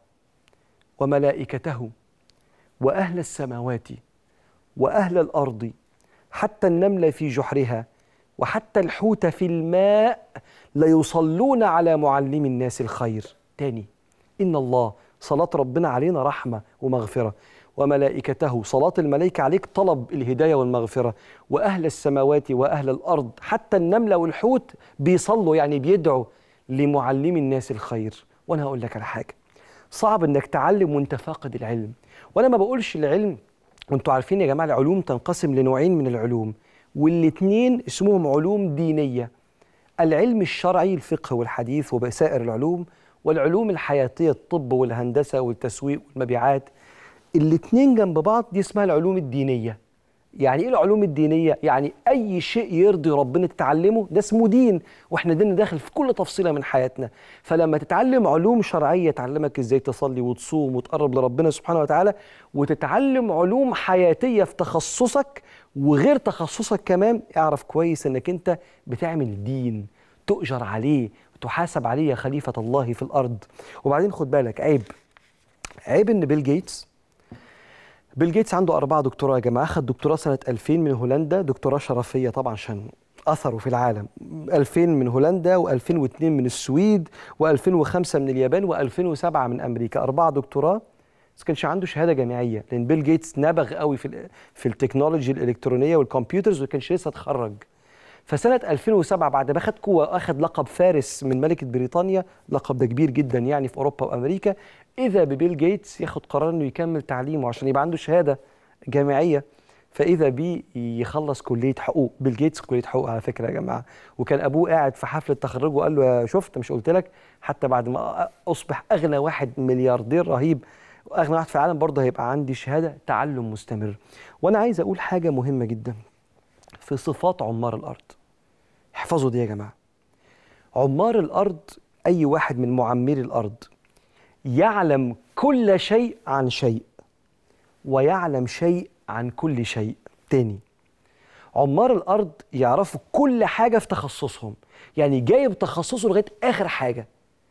وملائكته وأهل السماوات واهل الارض حتى النمله في جحرها وحتى الحوت في الماء ليصلون على معلم الناس الخير تاني ان الله صلاه ربنا علينا رحمه ومغفره وملائكته صلاه الملائكه عليك طلب الهدايه والمغفره واهل السماوات واهل الارض حتى النمله والحوت بيصلوا يعني بيدعوا لمعلم الناس الخير وانا هقول لك على حاجه صعب انك تعلم وانت فاقد العلم وانا ما بقولش العلم وانتوا عارفين يا جماعه العلوم تنقسم لنوعين من العلوم والاثنين اسمهم علوم دينيه العلم الشرعي الفقه والحديث وسائر العلوم والعلوم الحياتيه الطب والهندسه والتسويق والمبيعات الاثنين جنب بعض دي اسمها العلوم الدينيه يعني ايه العلوم الدينيه يعني اي شيء يرضي ربنا تتعلمه ده اسمه دين واحنا ديننا داخل في كل تفصيله من حياتنا فلما تتعلم علوم شرعيه تعلمك ازاي تصلي وتصوم وتقرب لربنا سبحانه وتعالى وتتعلم علوم حياتيه في تخصصك وغير تخصصك كمان اعرف كويس انك انت بتعمل دين تؤجر عليه وتحاسب عليه يا خليفه الله في الارض وبعدين خد بالك عيب عيب ان بيل جيتس بيل جيتس عنده أربعة دكتوراه يا جماعة أخذ دكتوراه سنة 2000 من هولندا دكتوراه شرفية طبعا عشان أثره في العالم 2000 من هولندا و2002 من السويد و2005 من اليابان و2007 من أمريكا أربعة دكتوراه بس كانش عنده شهادة جامعية لأن بيل جيتس نبغ قوي في ال- في التكنولوجي الإلكترونية والكمبيوترز وكانش لسه اتخرج فسنة 2007 بعد ما خد قوة أخذ لقب فارس من ملكة بريطانيا لقب ده كبير جدا يعني في أوروبا وأمريكا إذا ببيل جيتس ياخد قرار إنه يكمل تعليمه عشان يبقى عنده شهادة جامعية فإذا بيه يخلص كلية حقوق بيل جيتس كلية حقوق على فكرة يا جماعة وكان أبوه قاعد في حفلة تخرجه وقال له يا شفت مش قلت لك حتى بعد ما أصبح أغنى واحد ملياردير رهيب واغنى واحد في العالم برضه هيبقى عندي شهاده تعلم مستمر وانا عايز اقول حاجه مهمه جدا في صفات عمار الارض احفظوا دي يا جماعه عمار الارض اي واحد من معمري الارض يعلم كل شيء عن شيء ويعلم شيء عن كل شيء تاني عمار الارض يعرفوا كل حاجه في تخصصهم يعني جايب تخصصه لغايه اخر حاجه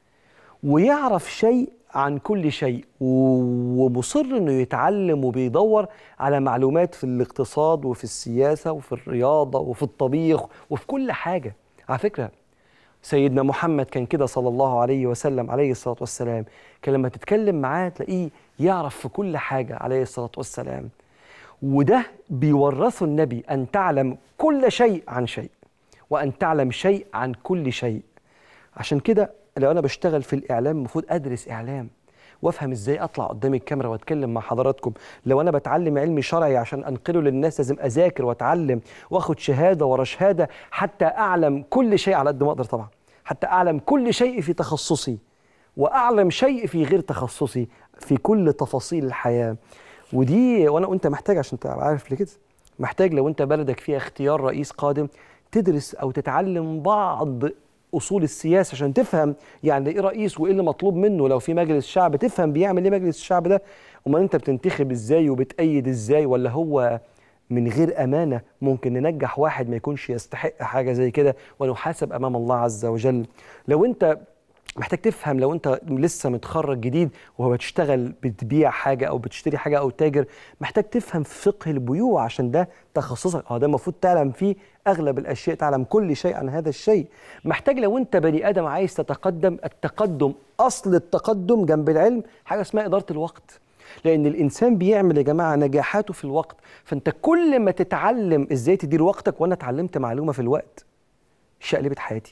ويعرف شيء عن كل شيء و- ومصر انه يتعلم وبيدور على معلومات في الاقتصاد وفي السياسه وفي الرياضه وفي الطبيخ وفي كل حاجه على فكره سيدنا محمد كان كده صلى الله عليه وسلم عليه الصلاة والسلام كان لما تتكلم معاه تلاقيه يعرف في كل حاجة عليه الصلاة والسلام وده بيورثه النبي أن تعلم كل شيء عن شيء وأن تعلم شيء عن كل شيء عشان كده لو أنا بشتغل في الإعلام المفروض أدرس إعلام وافهم ازاي اطلع قدام الكاميرا واتكلم مع حضراتكم لو انا بتعلم علم شرعي عشان انقله للناس لازم اذاكر واتعلم واخد شهاده ورا شهاده حتى اعلم كل شيء على قد ما اقدر طبعا حتى اعلم كل شيء في تخصصي واعلم شيء في غير تخصصي في كل تفاصيل الحياه ودي وانا وانت محتاج عشان تبقى عارف لكده محتاج لو انت بلدك فيها اختيار رئيس قادم تدرس او تتعلم بعض اصول السياسه عشان تفهم يعني ايه رئيس وايه اللي مطلوب منه لو في مجلس شعب تفهم بيعمل ايه مجلس الشعب ده امال انت بتنتخب ازاي وبتأيد ازاي ولا هو من غير امانه ممكن ننجح واحد ما يكونش يستحق حاجه زي كده ونحاسب امام الله عز وجل لو انت محتاج تفهم لو انت لسه متخرج جديد وهو بتشتغل بتبيع حاجه او بتشتري حاجه او تاجر محتاج تفهم فقه البيوع عشان ده تخصصك اه ده المفروض تعلم فيه اغلب الاشياء تعلم كل شيء عن هذا الشيء محتاج لو انت بني ادم عايز تتقدم التقدم اصل التقدم جنب العلم حاجه اسمها اداره الوقت لان الانسان بيعمل يا جماعه نجاحاته في الوقت فانت كل ما تتعلم ازاي تدير وقتك وانا اتعلمت معلومه في الوقت شقلبت حياتي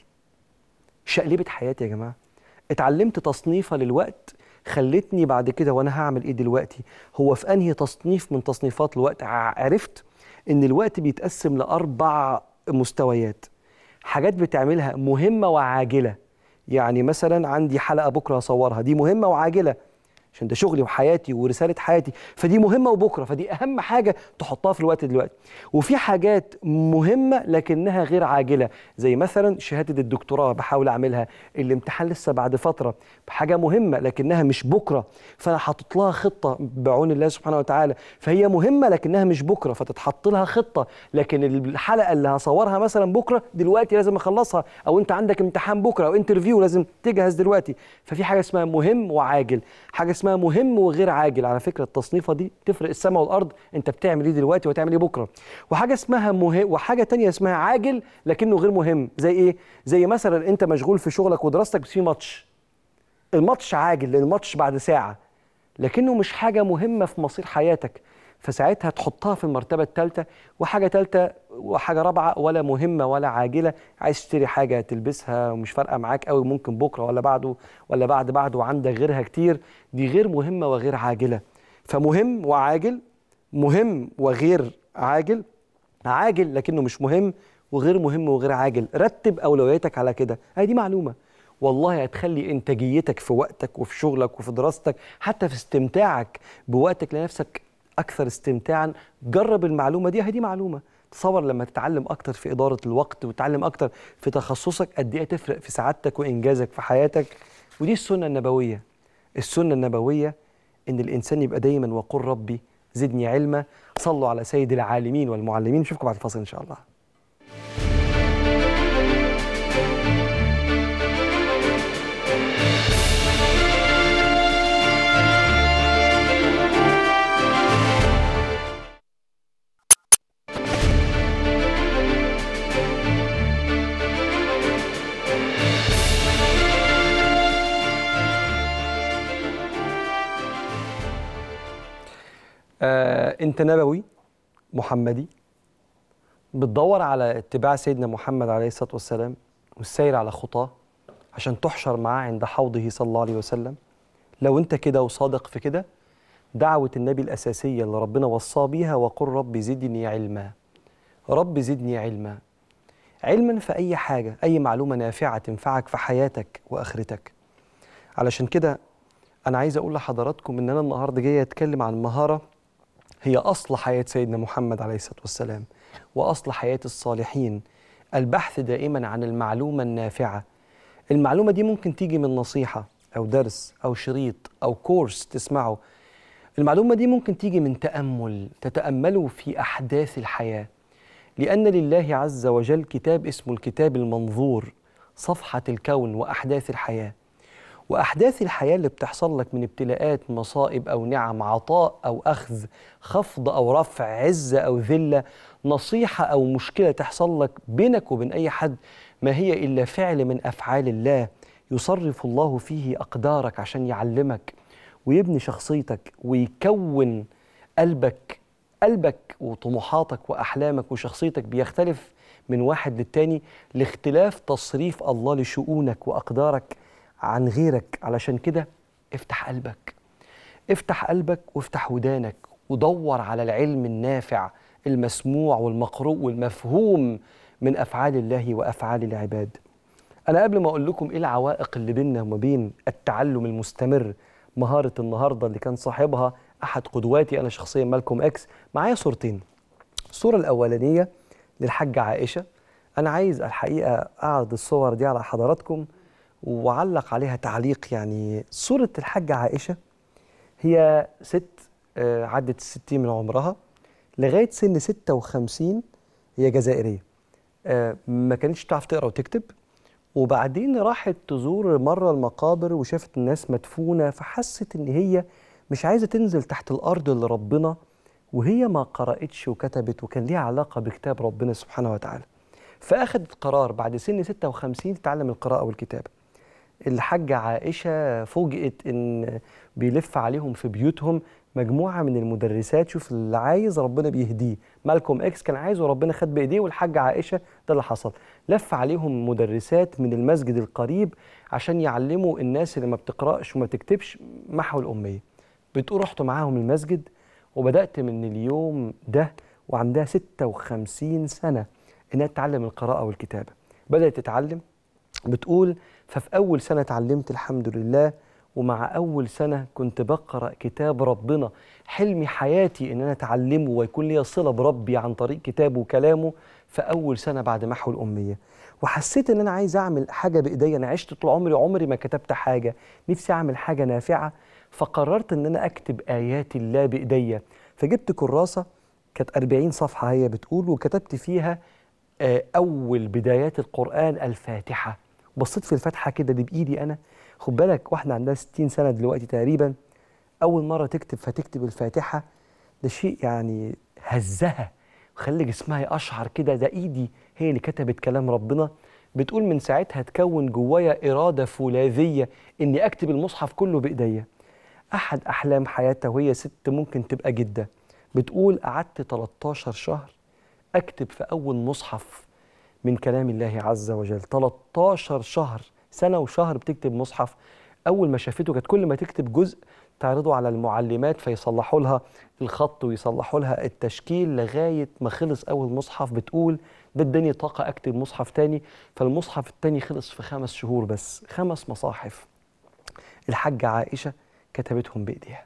شقلبت حياتي يا جماعه اتعلمت تصنيفه للوقت خلتني بعد كده وانا هعمل ايه دلوقتي هو في انهي تصنيف من تصنيفات الوقت ع- عرفت ان الوقت بيتقسم لاربع مستويات حاجات بتعملها مهمه وعاجله يعني مثلا عندي حلقه بكره هصورها دي مهمه وعاجله عشان ده شغلي وحياتي ورساله حياتي فدي مهمه وبكره فدي اهم حاجه تحطها في الوقت دلوقتي وفي حاجات مهمه لكنها غير عاجله زي مثلا شهاده الدكتوراه بحاول اعملها الامتحان لسه بعد فتره حاجه مهمه لكنها مش بكره فانا حاطط لها خطه بعون الله سبحانه وتعالى فهي مهمه لكنها مش بكره فتتحط لها خطه لكن الحلقه اللي هصورها مثلا بكره دلوقتي لازم اخلصها او انت عندك امتحان بكره او انترفيو لازم تجهز دلوقتي ففي حاجه اسمها مهم وعاجل حاجه اسمها مهم وغير عاجل على فكره التصنيفه دي تفرق السماء والارض انت بتعمل ايه دلوقتي وهتعمل ايه بكره وحاجه اسمها مهم وحاجه تانية اسمها عاجل لكنه غير مهم زي ايه زي مثلا انت مشغول في شغلك ودراستك بس في ماتش الماتش عاجل لان الماتش بعد ساعه لكنه مش حاجه مهمه في مصير حياتك فساعتها تحطها في المرتبه الثالثه وحاجه ثالثه وحاجه رابعه ولا مهمه ولا عاجله عايز تشتري حاجه تلبسها ومش فارقه معاك قوي ممكن بكره ولا بعده ولا بعد بعده وعندك غيرها كتير دي غير مهمه وغير عاجله فمهم وعاجل مهم وغير عاجل عاجل لكنه مش مهم وغير مهم وغير عاجل رتب اولوياتك على كده هي دي معلومه والله هتخلي انتاجيتك في وقتك وفي شغلك وفي دراستك حتى في استمتاعك بوقتك لنفسك اكثر استمتاعا جرب المعلومه دي هي دي معلومه تصور لما تتعلم اكتر في اداره الوقت وتتعلم اكتر في تخصصك قد ايه تفرق في سعادتك وانجازك في حياتك ودي السنه النبويه السنه النبويه ان الانسان يبقى دايما وقل ربي زدني علما صلوا على سيد العالمين والمعلمين نشوفكم بعد الفاصل ان شاء الله آه انت نبوي محمدي بتدور على اتباع سيدنا محمد عليه الصلاه والسلام والسير على خطاه عشان تحشر معاه عند حوضه صلى الله عليه وسلم لو انت كده وصادق في كده دعوه النبي الاساسيه اللي ربنا وصاه بيها وقل رب زدني علما رب زدني علما علما في اي حاجه اي معلومه نافعه تنفعك في حياتك واخرتك علشان كده انا عايز اقول لحضراتكم ان انا النهارده جاي اتكلم عن مهاره هي اصل حياه سيدنا محمد عليه الصلاه والسلام واصل حياه الصالحين البحث دائما عن المعلومه النافعه المعلومه دي ممكن تيجي من نصيحه او درس او شريط او كورس تسمعه المعلومه دي ممكن تيجي من تامل تتامله في احداث الحياه لان لله عز وجل كتاب اسمه الكتاب المنظور صفحه الكون واحداث الحياه واحداث الحياه اللي بتحصل لك من ابتلاءات مصائب او نعم عطاء او اخذ خفض او رفع عزه او ذله نصيحه او مشكله تحصل لك بينك وبين اي حد ما هي الا فعل من افعال الله يصرف الله فيه اقدارك عشان يعلمك ويبني شخصيتك ويكون قلبك قلبك وطموحاتك واحلامك وشخصيتك بيختلف من واحد للتاني لاختلاف تصريف الله لشؤونك واقدارك عن غيرك علشان كده افتح قلبك افتح قلبك وافتح ودانك ودور على العلم النافع المسموع والمقروء والمفهوم من افعال الله وافعال العباد انا قبل ما اقول لكم ايه العوائق اللي بيننا وما بين التعلم المستمر مهاره النهارده اللي كان صاحبها احد قدواتي انا شخصيا مالكوم اكس معايا صورتين الصوره الاولانيه للحاجه عائشه انا عايز الحقيقه اعرض الصور دي على حضراتكم وعلق عليها تعليق يعني صوره الحاجه عائشه هي ست آه، عدت الستين من عمرها لغايه سن 56 هي جزائريه آه، ما كانتش تعرف تقرا وتكتب وبعدين راحت تزور مره المقابر وشافت الناس مدفونه فحست ان هي مش عايزه تنزل تحت الارض اللي ربنا وهي ما قرأتش وكتبت وكان ليها علاقه بكتاب ربنا سبحانه وتعالى فاخذت قرار بعد سن 56 تتعلم القراءه والكتابه الحاجة عائشة فوجئت إن بيلف عليهم في بيوتهم مجموعة من المدرسات شوف اللي عايز ربنا بيهديه مالكوم إكس كان عايز وربنا خد بإيديه والحاجة عائشة ده اللي حصل لف عليهم مدرسات من المسجد القريب عشان يعلموا الناس اللي ما بتقرأش وما بتكتبش محو الأمية بتقول رحت معاهم المسجد وبدأت من اليوم ده وعندها 56 سنة إنها تتعلم القراءة والكتابة بدأت تتعلم بتقول ففي أول سنة اتعلمت الحمد لله ومع أول سنة كنت بقرأ كتاب ربنا حلمي حياتي إن أنا أتعلمه ويكون لي صلة بربي عن طريق كتابه وكلامه في أول سنة بعد محو الأمية وحسيت إن أنا عايز أعمل حاجة بإيديا أنا عشت طول عمري عمري ما كتبت حاجة نفسي أعمل حاجة نافعة فقررت إن أنا أكتب آيات الله بإيديا فجبت كراسة كانت 40 صفحة هي بتقول وكتبت فيها آه، أول بدايات القرآن الفاتحة بصيت في الفاتحة كده دي بإيدي أنا خد بالك واحدة عندها 60 سنة دلوقتي تقريبا أول مرة تكتب فتكتب الفاتحة ده شيء يعني هزها وخلي جسمها يقشعر كده ده إيدي هي اللي كتبت كلام ربنا بتقول من ساعتها تكون جوايا إرادة فولاذية إني أكتب المصحف كله بإيديا أحد أحلام حياتها وهي ست ممكن تبقى جدة بتقول قعدت 13 شهر أكتب في أول مصحف من كلام الله عز وجل 13 شهر سنة وشهر بتكتب مصحف أول ما شافته كانت كل ما تكتب جزء تعرضه على المعلمات فيصلحوا لها الخط ويصلحوا لها التشكيل لغاية ما خلص أول مصحف بتقول ده اداني طاقة أكتب مصحف تاني فالمصحف التاني خلص في خمس شهور بس خمس مصاحف الحاجة عائشة كتبتهم بإيديها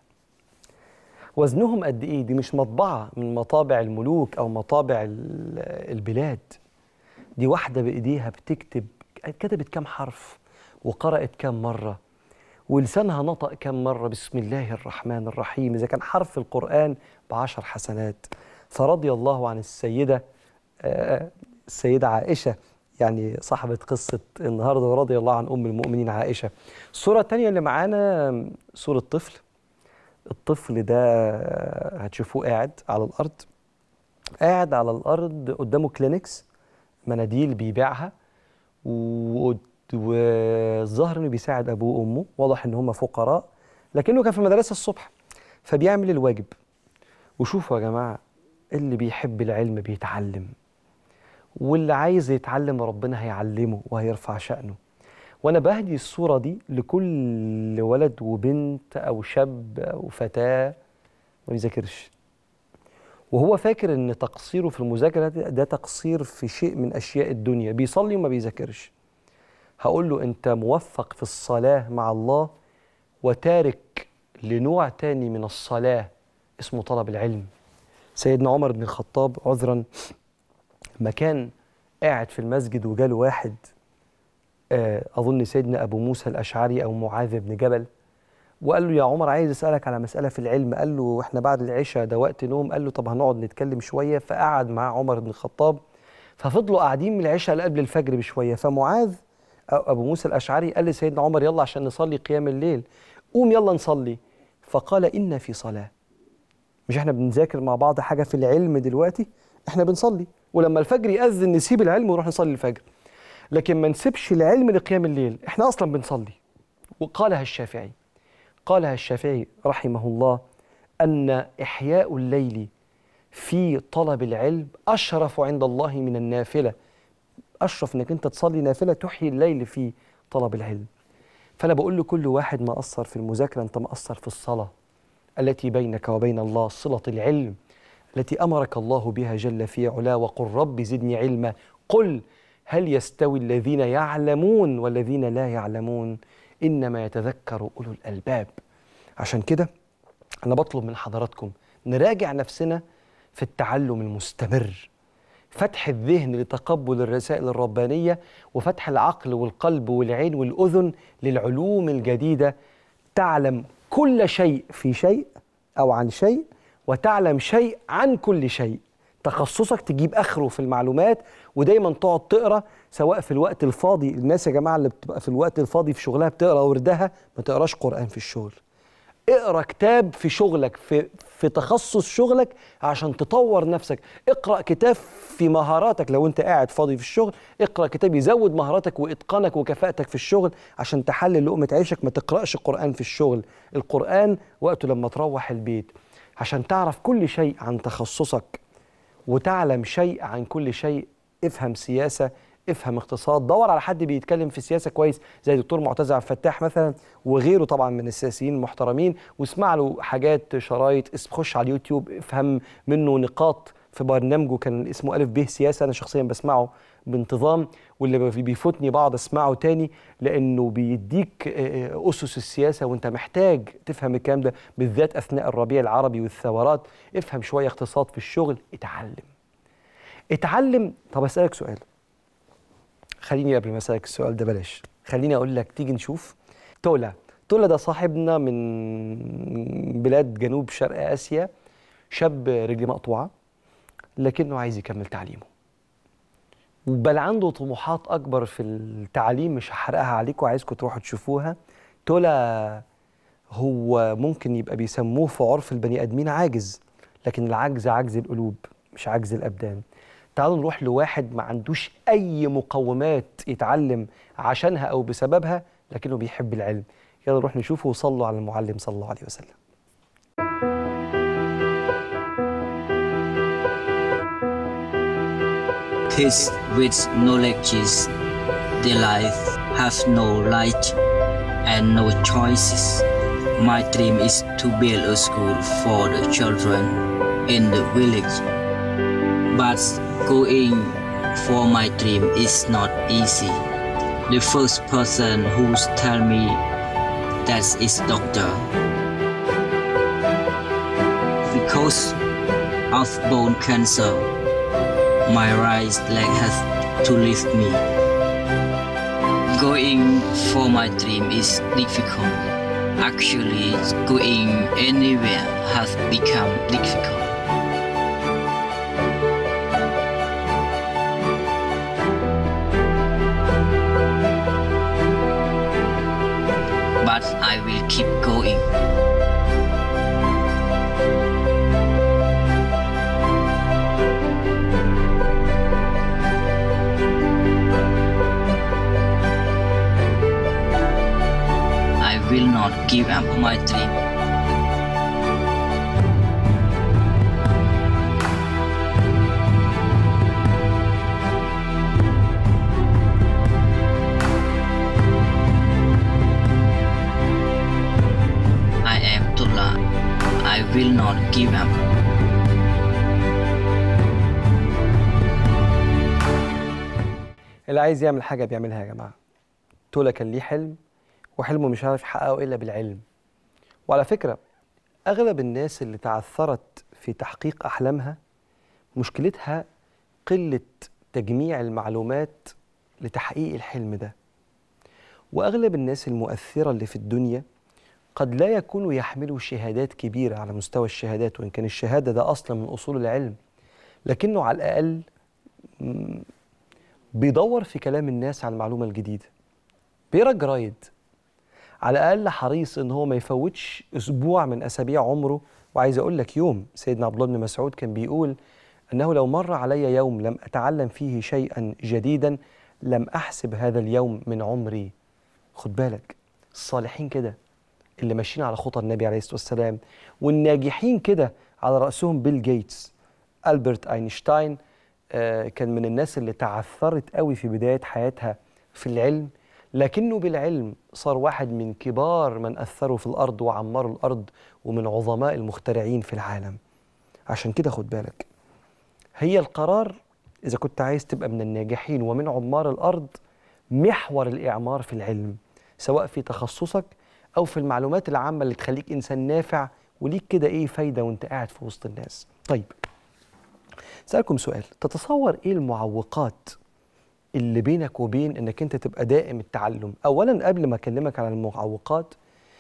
وزنهم قد إيه دي مش مطبعة من مطابع الملوك أو مطابع ال- البلاد دي واحدة بإيديها بتكتب كتبت كام حرف وقرأت كام مرة ولسانها نطق كام مرة بسم الله الرحمن الرحيم إذا كان حرف القرآن بعشر حسنات فرضي الله عن السيدة آه، السيدة عائشة يعني صاحبة قصة النهاردة ورضي الله عن أم المؤمنين عائشة الصورة الثانية اللي معانا صورة طفل الطفل ده هتشوفوه قاعد على الأرض قاعد على الأرض قدامه كلينكس مناديل بيبيعها و- والظاهر انه بيساعد ابوه وامه واضح ان هم فقراء لكنه كان في المدرسه الصبح فبيعمل الواجب وشوفوا يا جماعه اللي بيحب العلم بيتعلم واللي عايز يتعلم ربنا هيعلمه وهيرفع شأنه وانا بهدي الصوره دي لكل ولد وبنت او شاب او فتاه ما بيذاكرش وهو فاكر ان تقصيره في المذاكره ده, ده تقصير في شيء من اشياء الدنيا بيصلي وما بيذاكرش هقول له انت موفق في الصلاه مع الله وتارك لنوع تاني من الصلاه اسمه طلب العلم سيدنا عمر بن الخطاب عذرا ما كان قاعد في المسجد وجاله واحد آه، اظن سيدنا ابو موسى الاشعري او معاذ بن جبل وقال له يا عمر عايز اسالك على مساله في العلم قال له احنا بعد العشاء ده وقت نوم قال له طب هنقعد نتكلم شويه فقعد معاه عمر بن الخطاب ففضلوا قاعدين من العشاء لقبل الفجر بشويه فمعاذ ابو موسى الاشعري قال لسيدنا عمر يلا عشان نصلي قيام الليل قوم يلا نصلي فقال ان في صلاه مش احنا بنذاكر مع بعض حاجه في العلم دلوقتي احنا بنصلي ولما الفجر يأذن نسيب العلم ونروح نصلي الفجر لكن ما نسيبش العلم لقيام الليل احنا اصلا بنصلي وقالها الشافعي قالها الشافعي رحمه الله ان احياء الليل في طلب العلم اشرف عند الله من النافله اشرف انك انت تصلي نافله تحيي الليل في طلب العلم فانا بقول لكل واحد ما قصر في المذاكره انت مقصر في الصلاه التي بينك وبين الله صله العلم التي امرك الله بها جل في علاه وقل رب زدني علما قل هل يستوي الذين يعلمون والذين لا يعلمون انما يتذكر اولو الالباب عشان كده انا بطلب من حضراتكم نراجع نفسنا في التعلم المستمر فتح الذهن لتقبل الرسائل الربانيه وفتح العقل والقلب والعين والاذن للعلوم الجديده تعلم كل شيء في شيء او عن شيء وتعلم شيء عن كل شيء تخصصك تجيب اخره في المعلومات ودايما تقعد تقرا سواء في الوقت الفاضي الناس يا جماعه اللي بتبقى في الوقت الفاضي في شغلها بتقرا وردها ما تقراش قران في الشغل اقرا كتاب في شغلك في في تخصص شغلك عشان تطور نفسك اقرا كتاب في مهاراتك لو انت قاعد فاضي في الشغل اقرا كتاب يزود مهاراتك واتقانك وكفاءتك في الشغل عشان تحلل لقمه عيشك ما تقراش قران في الشغل القران وقته لما تروح البيت عشان تعرف كل شيء عن تخصصك وتعلم شيء عن كل شيء افهم سياسه افهم اقتصاد دور على حد بيتكلم في السياسه كويس زي دكتور معتز عبد الفتاح مثلا وغيره طبعا من السياسيين المحترمين واسمع له حاجات شرايط اس- خش على اليوتيوب افهم منه نقاط في برنامجه كان اسمه الف ب سياسه انا شخصيا بسمعه بانتظام واللي بي- بيفوتني بقعد اسمعه تاني لانه بيديك آه، آه، اسس السياسه وانت محتاج تفهم الكلام ده بالذات اثناء الربيع العربي والثورات افهم شويه اقتصاد في الشغل اتعلم اتعلم طب اسالك سؤال خليني قبل ما اسالك السؤال ده بلاش خليني اقول لك تيجي نشوف تولا تولا ده صاحبنا من بلاد جنوب شرق اسيا شاب رجل مقطوعه لكنه عايز يكمل تعليمه بل عنده طموحات اكبر في التعليم مش هحرقها عليكم عايزكم تروحوا تشوفوها تولا هو ممكن يبقى بيسموه في عرف البني ادمين عاجز لكن العجز عجز القلوب مش عجز الابدان تعالوا نروح لواحد ما عندوش اي مقومات يتعلم عشانها او بسببها لكنه بيحب العلم يلا نروح نشوفه وصلوا على المعلم صلى الله عليه وسلم Kids with knowledge is their life have no light and no choices. My dream is to build a school for the children in the village. But going for my dream is not easy. The first person who's tell me that is doctor. Because of bone cancer, my right leg has to leave me. Going for my dream is difficult. Actually, going anywhere has become difficult. But I will keep going. I will not give up my dream. I am Tula. I will not give up. اللي عايز يعمل حاجه بيعملها يا جماعه تولا كان ليه حلم وحلمه مش عارف يحققه الا بالعلم وعلى فكره اغلب الناس اللي تعثرت في تحقيق احلامها مشكلتها قله تجميع المعلومات لتحقيق الحلم ده واغلب الناس المؤثره اللي في الدنيا قد لا يكونوا يحملوا شهادات كبيره على مستوى الشهادات وان كان الشهاده ده اصلا من اصول العلم لكنه على الاقل بيدور في كلام الناس على المعلومة الجديدة بيقرا الجرايد على الاقل حريص ان هو ما يفوتش اسبوع من اسابيع عمره وعايز اقول لك يوم سيدنا عبد الله بن مسعود كان بيقول انه لو مر علي يوم لم اتعلم فيه شيئا جديدا لم احسب هذا اليوم من عمري خد بالك الصالحين كده اللي ماشيين على خطى النبي عليه الصلاه والسلام والناجحين كده على راسهم بيل جيتس البرت اينشتاين آه، كان من الناس اللي تعثرت قوي في بدايه حياتها في العلم لكنه بالعلم صار واحد من كبار من اثروا في الارض وعمروا الارض ومن عظماء المخترعين في العالم عشان كده خد بالك هي القرار اذا كنت عايز تبقى من الناجحين ومن عمار الارض محور الاعمار في العلم سواء في تخصصك او في المعلومات العامه اللي تخليك انسان نافع وليك كده ايه فايده وانت قاعد في وسط الناس طيب سألكم سؤال تتصور ايه المعوقات اللي بينك وبين انك انت تبقى دائم التعلم اولا قبل ما اكلمك عن المعوقات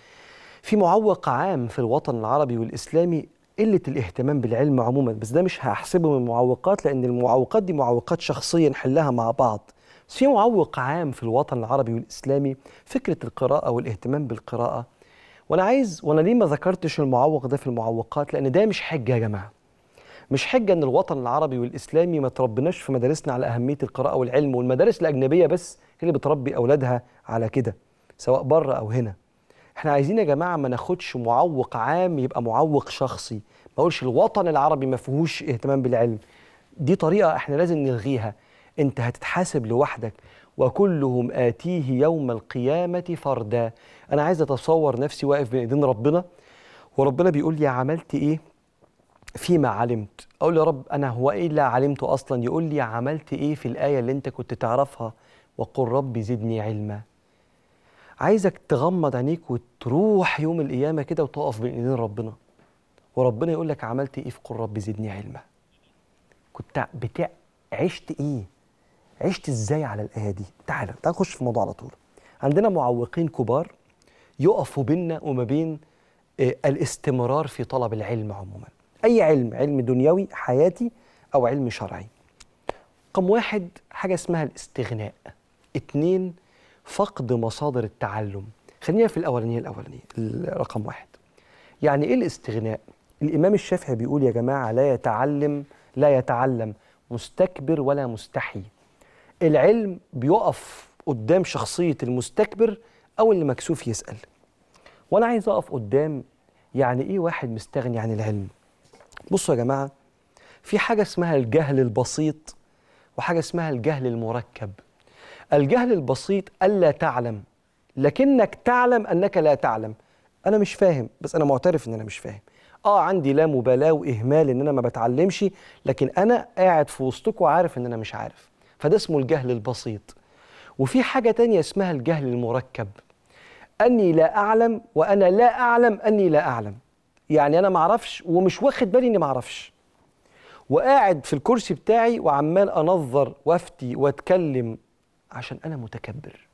في معوق عام في الوطن العربي والاسلامي قله الاهتمام بالعلم عموما بس ده مش هحسبه من المعوقات لان المعوقات دي معوقات شخصيه نحلها مع بعض بس في معوق عام في الوطن العربي والاسلامي فكره القراءه والاهتمام بالقراءه وانا عايز وانا ليه ما ذكرتش المعوق ده في المعوقات لان ده مش حجه يا جماعه مش حجه ان الوطن العربي والاسلامي ما تربناش في مدارسنا على اهميه القراءه والعلم والمدارس الاجنبيه بس هي اللي بتربي اولادها على كده سواء بره او هنا احنا عايزين يا جماعه ما ناخدش معوق عام يبقى معوق شخصي ما اقولش الوطن العربي ما فيهوش اهتمام بالعلم دي طريقه احنا لازم نلغيها انت هتتحاسب لوحدك وكلهم آتيه يوم القيامة فردا أنا عايز أتصور نفسي واقف بين إيدين ربنا وربنا بيقول لي عملت إيه فيما علمت أقول يا رب أنا هو إيه اللي علمته أصلا يقول لي عملت إيه في الآية اللي أنت كنت تعرفها وقل رب زدني علما عايزك تغمض عينيك وتروح يوم القيامة كده وتقف بين إيدين ربنا وربنا يقول لك عملت إيه في قل رب زدني علما كنت بتاع عشت إيه عشت إزاي على الآية دي تعال تعال نخش في الموضوع على طول عندنا معوقين كبار يقفوا بيننا وما بين آه، الاستمرار في طلب العلم عموما أي علم علم دنيوي حياتي أو علم شرعي رقم واحد حاجة اسمها الاستغناء اتنين فقد مصادر التعلم خلينا في الأولانية الأولانية رقم واحد يعني إيه الاستغناء؟ الإمام الشافعي بيقول يا جماعة لا يتعلم لا يتعلم مستكبر ولا مستحي العلم بيقف قدام شخصية المستكبر أو اللي مكسوف يسأل وأنا عايز أقف قدام يعني إيه واحد مستغني عن العلم بصوا يا جماعة في حاجة اسمها الجهل البسيط وحاجة اسمها الجهل المركب الجهل البسيط ألا تعلم لكنك تعلم أنك لا تعلم أنا مش فاهم بس أنا معترف إن أنا مش فاهم آه عندي لا مبالاة وإهمال إن أنا ما بتعلمش لكن أنا قاعد في وسطكم وعارف إن أنا مش عارف فده اسمه الجهل البسيط وفي حاجة تانية اسمها الجهل المركب أني لا أعلم وأنا لا أعلم أني لا أعلم يعني أنا معرفش ومش واخد بالي إني معرفش وقاعد في الكرسي بتاعي وعمال أنظر وافتي وأتكلم عشان أنا متكبر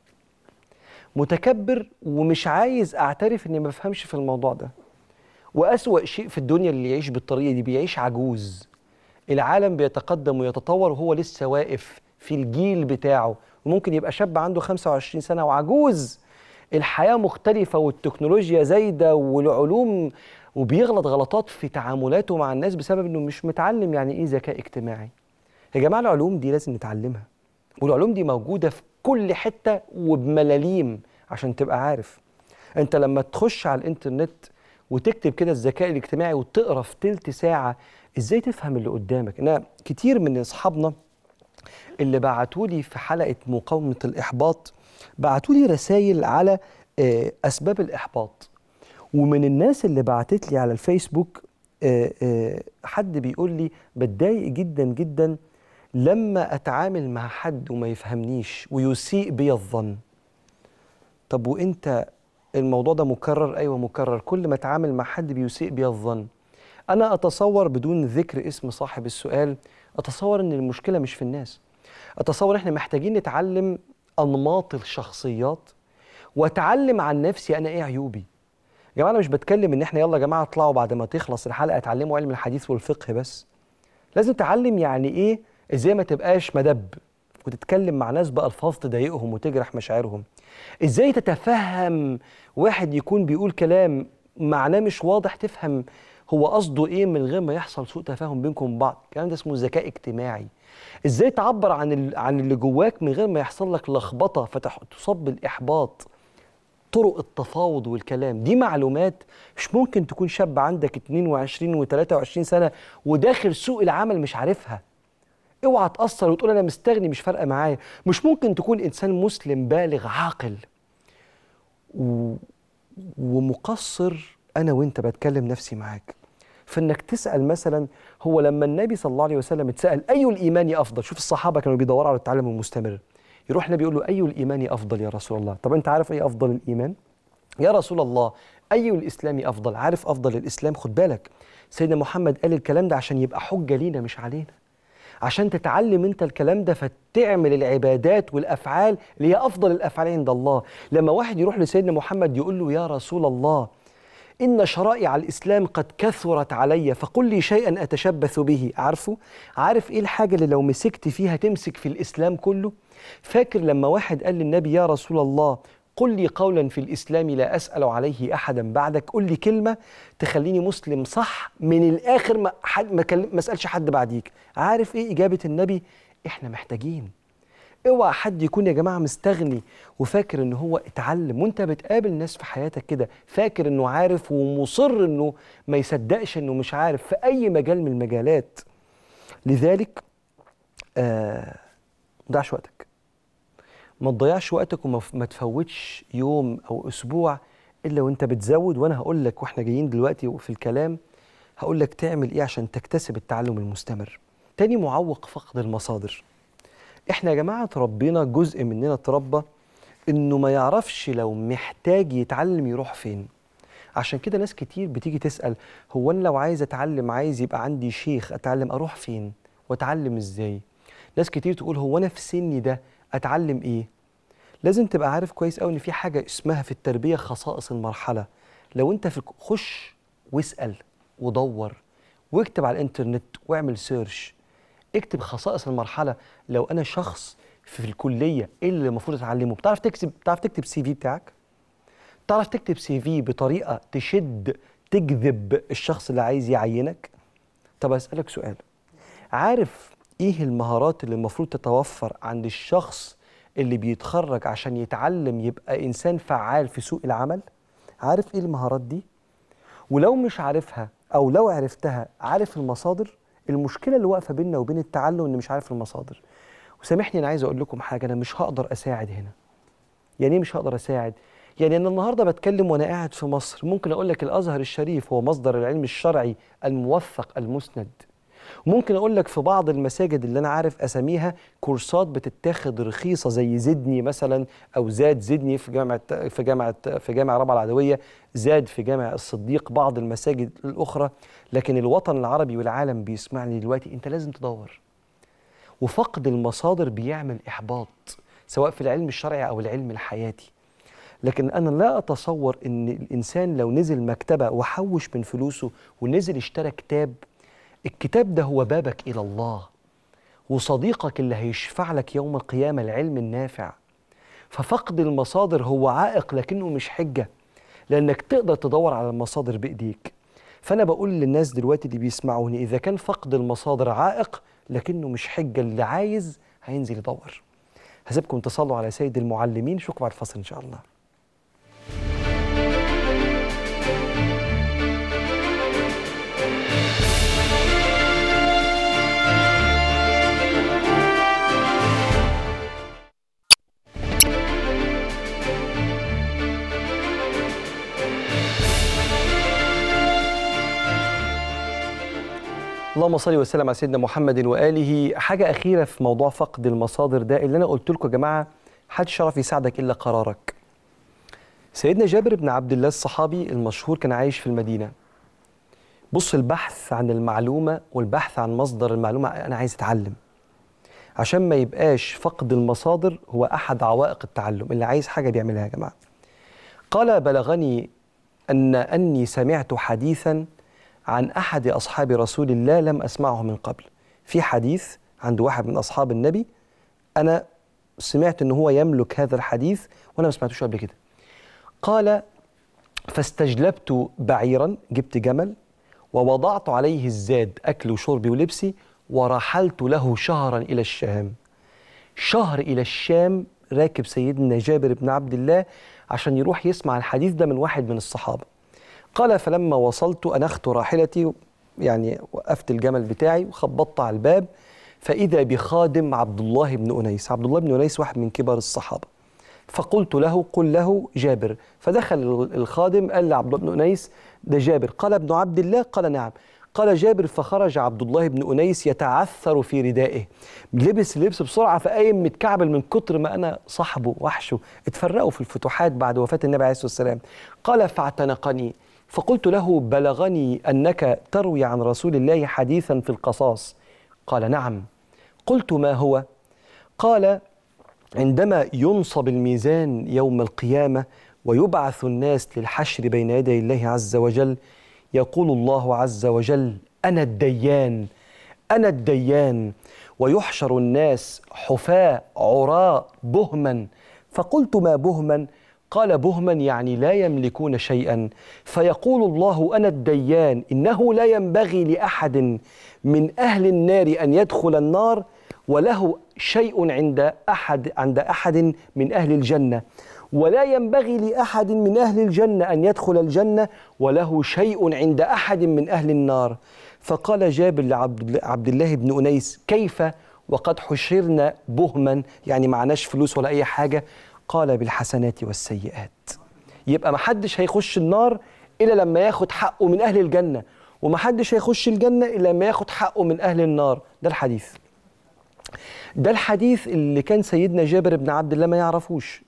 متكبر ومش عايز أعترف إني ما بفهمش في الموضوع ده وأسوأ شيء في الدنيا اللي يعيش بالطريقة دي بيعيش عجوز العالم بيتقدم ويتطور وهو لسه واقف في الجيل بتاعه وممكن يبقى شاب عنده 25 سنة وعجوز الحياة مختلفة والتكنولوجيا زايدة والعلوم وبيغلط غلطات في تعاملاته مع الناس بسبب انه مش متعلم يعني ايه ذكاء اجتماعي يا جماعة العلوم دي لازم نتعلمها والعلوم دي موجودة في كل حتة وبملاليم عشان تبقى عارف انت لما تخش على الانترنت وتكتب كده الذكاء الاجتماعي وتقرا في تلت ساعة ازاي تفهم اللي قدامك انا كتير من اصحابنا اللي بعتوا لي في حلقة مقاومة الإحباط بعتوا لي رسائل على آه، أسباب الإحباط ومن الناس اللي بعتت لي على الفيسبوك آه، آه، حد بيقول لي بتضايق جدا جدا لما أتعامل مع حد وما يفهمنيش ويسيء بي الظن طب وانت الموضوع ده مكرر ايوه مكرر كل ما اتعامل مع حد بيسيء بي الظن انا اتصور بدون ذكر اسم صاحب السؤال اتصور ان المشكله مش في الناس اتصور احنا محتاجين نتعلم انماط الشخصيات واتعلم عن نفسي انا ايه عيوبي يا جماعه انا مش بتكلم ان احنا يلا يا جماعه اطلعوا بعد ما تخلص الحلقه اتعلموا علم الحديث والفقه بس لازم تتعلم يعني ايه ازاي ما تبقاش مدب وتتكلم مع ناس بألفاظ تضايقهم وتجرح مشاعرهم ازاي تتفهم واحد يكون بيقول كلام معناه مش واضح تفهم هو قصده ايه من غير ما يحصل سوء تفاهم بينكم وبين بعض الكلام ده اسمه ذكاء اجتماعي ازاي تعبر عن ال- عن اللي جواك من غير ما يحصل لك لخبطه فتصاب بالاحباط طرق التفاوض والكلام دي معلومات مش ممكن تكون شاب عندك 22 و23 سنه وداخل سوق العمل مش عارفها اوعى تاثر وتقول انا مستغني مش فارقه معايا مش ممكن تكون انسان مسلم بالغ عاقل و... ومقصر انا وانت بتكلم نفسي معاك فانك تسال مثلا هو لما النبي صلى الله عليه وسلم اتسال اي الايمان افضل شوف الصحابه كانوا بيدوروا على التعلم المستمر يروح النبي يقول له اي الايمان افضل يا رسول الله طب انت عارف ايه افضل الايمان يا رسول الله اي الاسلام افضل عارف افضل الاسلام خد بالك سيدنا محمد قال الكلام ده عشان يبقى حجه لينا مش علينا عشان تتعلم انت الكلام ده فتعمل العبادات والافعال اللي هي افضل الافعال عند الله لما واحد يروح لسيدنا محمد يقول له يا رسول الله إن شرائع الإسلام قد كثرت علي فقل لي شيئا أتشبث به عارفه؟ عارف إيه الحاجة اللي لو مسكت فيها تمسك في الإسلام كله؟ فاكر لما واحد قال للنبي يا رسول الله قل لي قولا في الإسلام لا أسأل عليه أحدا بعدك قل لي كلمة تخليني مسلم صح من الآخر ما, حد ما, كلم- ما أسألش حد بعديك عارف إيه إجابة النبي؟ إحنا محتاجين اوعى حد يكون يا جماعه مستغني وفاكر ان هو اتعلم وانت بتقابل ناس في حياتك كده فاكر انه عارف ومصر انه ما يصدقش انه مش عارف في اي مجال من المجالات لذلك آه ما تضيعش وقتك ما تضيعش وقتك وما ف- ما تفوتش يوم او اسبوع الا وانت بتزود وانا هقول لك واحنا جايين دلوقتي في الكلام هقول لك تعمل ايه عشان تكتسب التعلم المستمر تاني معوق فقد المصادر احنا يا جماعه اتربينا جزء مننا اتربى انه ما يعرفش لو محتاج يتعلم يروح فين عشان كده ناس كتير بتيجي تسال هو انا لو عايز اتعلم عايز يبقى عندي شيخ اتعلم اروح فين واتعلم ازاي ناس كتير تقول هو انا في سني ده اتعلم ايه لازم تبقى عارف كويس قوي ان في حاجه اسمها في التربيه خصائص المرحله لو انت في خش واسال ودور واكتب على الانترنت واعمل سيرش اكتب خصائص المرحله لو انا شخص في الكليه ايه اللي المفروض اتعلمه بتعرف تكتب بتعرف تكتب سي في بتاعك تعرف تكتب سي في بطريقه تشد تجذب الشخص اللي عايز يعينك طب اسالك سؤال عارف ايه المهارات اللي المفروض تتوفر عند الشخص اللي بيتخرج عشان يتعلم يبقى انسان فعال في سوق العمل عارف ايه المهارات دي ولو مش عارفها او لو عرفتها عارف المصادر المشكله اللي واقفه بيننا وبين التعلم ان مش عارف المصادر وسامحني انا عايز اقول لكم حاجه انا مش هقدر اساعد هنا يعني ايه مش هقدر اساعد يعني انا النهارده بتكلم وانا قاعد في مصر ممكن اقول لك الازهر الشريف هو مصدر العلم الشرعي الموثق المسند ممكن اقول لك في بعض المساجد اللي انا عارف اساميها كورسات بتتاخد رخيصه زي زدني مثلا او زاد زدني في جامعه في جامعه في جامعه رابعه العدويه زاد في جامع الصديق بعض المساجد الاخرى لكن الوطن العربي والعالم بيسمعني دلوقتي انت لازم تدور وفقد المصادر بيعمل احباط سواء في العلم الشرعي او العلم الحياتي لكن انا لا اتصور ان الانسان لو نزل مكتبه وحوش من فلوسه ونزل اشترى كتاب الكتاب ده هو بابك الى الله وصديقك اللي هيشفع لك يوم القيامه العلم النافع ففقد المصادر هو عائق لكنه مش حجه لانك تقدر تدور على المصادر بايديك فانا بقول للناس دلوقتي اللي بيسمعوني اذا كان فقد المصادر عائق لكنه مش حجه اللي عايز هينزل يدور هسيبكم تصلوا على سيد المعلمين نشوفكم بعد الفصل ان شاء الله اللهم صل وسلم على سيدنا محمد واله حاجه اخيره في موضوع فقد المصادر ده اللي انا قلت لكم يا جماعه محدش يعرف يساعدك الا قرارك سيدنا جابر بن عبد الله الصحابي المشهور كان عايش في المدينه بص البحث عن المعلومه والبحث عن مصدر المعلومه انا عايز اتعلم عشان ما يبقاش فقد المصادر هو احد عوائق التعلم اللي عايز حاجه بيعملها يا جماعه قال بلغني ان اني سمعت حديثا عن احد اصحاب رسول الله لم اسمعه من قبل في حديث عند واحد من اصحاب النبي انا سمعت ان هو يملك هذا الحديث وانا ما سمعتوش قبل كده قال فاستجلبت بعيرا جبت جمل ووضعت عليه الزاد اكل وشربي ولبسي ورحلت له شهرا الى الشام شهر الى الشام راكب سيدنا جابر بن عبد الله عشان يروح يسمع الحديث ده من واحد من الصحابه قال فلما وصلت انخت راحلتي يعني وقفت الجمل بتاعي وخبطت على الباب فاذا بخادم عبد الله بن انيس عبد الله بن انيس واحد من كبار الصحابه فقلت له قل له جابر فدخل الخادم قال لعبد الله بن انيس ده جابر قال ابن عبد الله قال نعم قال جابر فخرج عبد الله بن انيس يتعثر في ردائه لبس اللبس بسرعه فقايم متكعبل من كتر ما انا صاحبه وحشه اتفرقوا في الفتوحات بعد وفاه النبي عليه الصلاه والسلام قال فاعتنقني فقلت له بلغني انك تروي عن رسول الله حديثا في القصاص قال نعم قلت ما هو قال عندما ينصب الميزان يوم القيامه ويبعث الناس للحشر بين يدي الله عز وجل يقول الله عز وجل انا الديان انا الديان ويحشر الناس حفاة عراة بهما فقلت ما بهما قال بهما يعني لا يملكون شيئا فيقول الله انا الديان انه لا ينبغي لاحد من اهل النار ان يدخل النار وله شيء عند احد عند احد من اهل الجنه ولا ينبغي لاحد من اهل الجنه ان يدخل الجنه وله شيء عند احد من اهل النار فقال جابر لعبد عبد الله بن انيس كيف وقد حشرنا بهما يعني معناش فلوس ولا اي حاجه قال بالحسنات والسيئات يبقى ما حدش هيخش النار الا لما ياخد حقه من اهل الجنه وما حدش هيخش الجنه الا لما ياخد حقه من اهل النار ده الحديث ده الحديث اللي كان سيدنا جابر بن عبد الله ما يعرفوش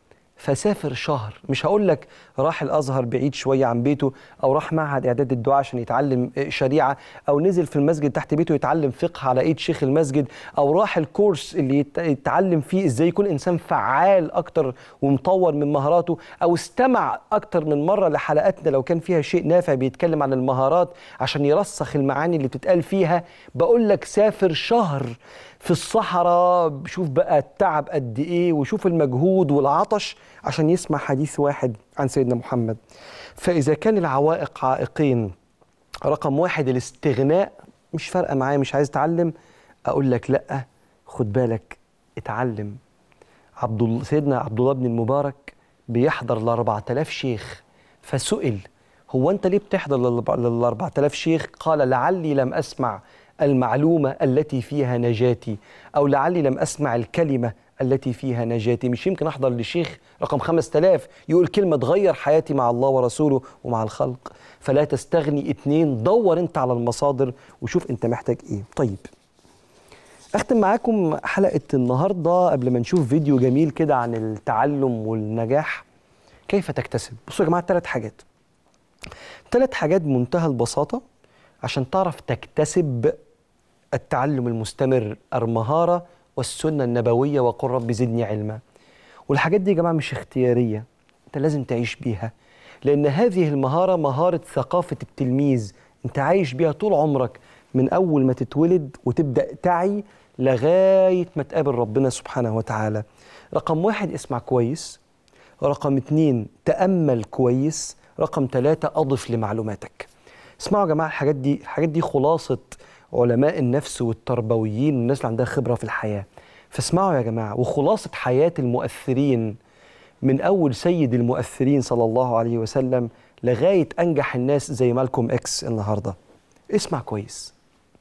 فسافر شهر مش هقول لك راح الازهر بعيد شويه عن بيته او راح معهد اعداد الدعاء عشان يتعلم شريعه او نزل في المسجد تحت بيته يتعلم فقه على ايد شيخ المسجد او راح الكورس اللي يت- يتعلم فيه ازاي يكون انسان فعال اكتر ومطور من مهاراته او استمع اكتر من مره لحلقاتنا لو كان فيها شيء نافع بيتكلم عن المهارات عشان يرسخ المعاني اللي بتتقال فيها بقول لك سافر شهر في الصحراء شوف بقى التعب قد ايه وشوف المجهود والعطش عشان يسمع حديث واحد عن سيدنا محمد فاذا كان العوائق عائقين رقم واحد الاستغناء مش فارقه معايا مش عايز اتعلم اقول لك لا خد بالك اتعلم عبد الله سيدنا عبد الله بن المبارك بيحضر ل 4000 شيخ فسئل هو انت ليه بتحضر لل 4000 شيخ قال لعلي لم اسمع المعلومه التي فيها نجاتي او لعلي لم اسمع الكلمه التي فيها نجاتي مش يمكن احضر لشيخ رقم 5000 يقول كلمه تغير حياتي مع الله ورسوله ومع الخلق فلا تستغني اتنين دور انت على المصادر وشوف انت محتاج ايه طيب اختم معاكم حلقه النهارده قبل ما نشوف فيديو جميل كده عن التعلم والنجاح كيف تكتسب بصوا يا جماعه ثلاث حاجات ثلاث حاجات بمنتهى البساطه عشان تعرف تكتسب التعلم المستمر المهاره والسنه النبويه وقل رب زدني علما والحاجات دي يا جماعه مش اختياريه انت لازم تعيش بيها لان هذه المهاره مهاره ثقافه التلميذ انت عايش بيها طول عمرك من اول ما تتولد وتبدا تعي لغايه ما تقابل ربنا سبحانه وتعالى رقم واحد اسمع كويس رقم اتنين تامل كويس رقم ثلاثة اضف لمعلوماتك اسمعوا يا جماعه الحاجات دي الحاجات دي خلاصه علماء النفس والتربويين والناس اللي عندها خبره في الحياه فاسمعوا يا جماعه وخلاصه حياه المؤثرين من اول سيد المؤثرين صلى الله عليه وسلم لغايه انجح الناس زي مالكوم اكس النهارده اسمع كويس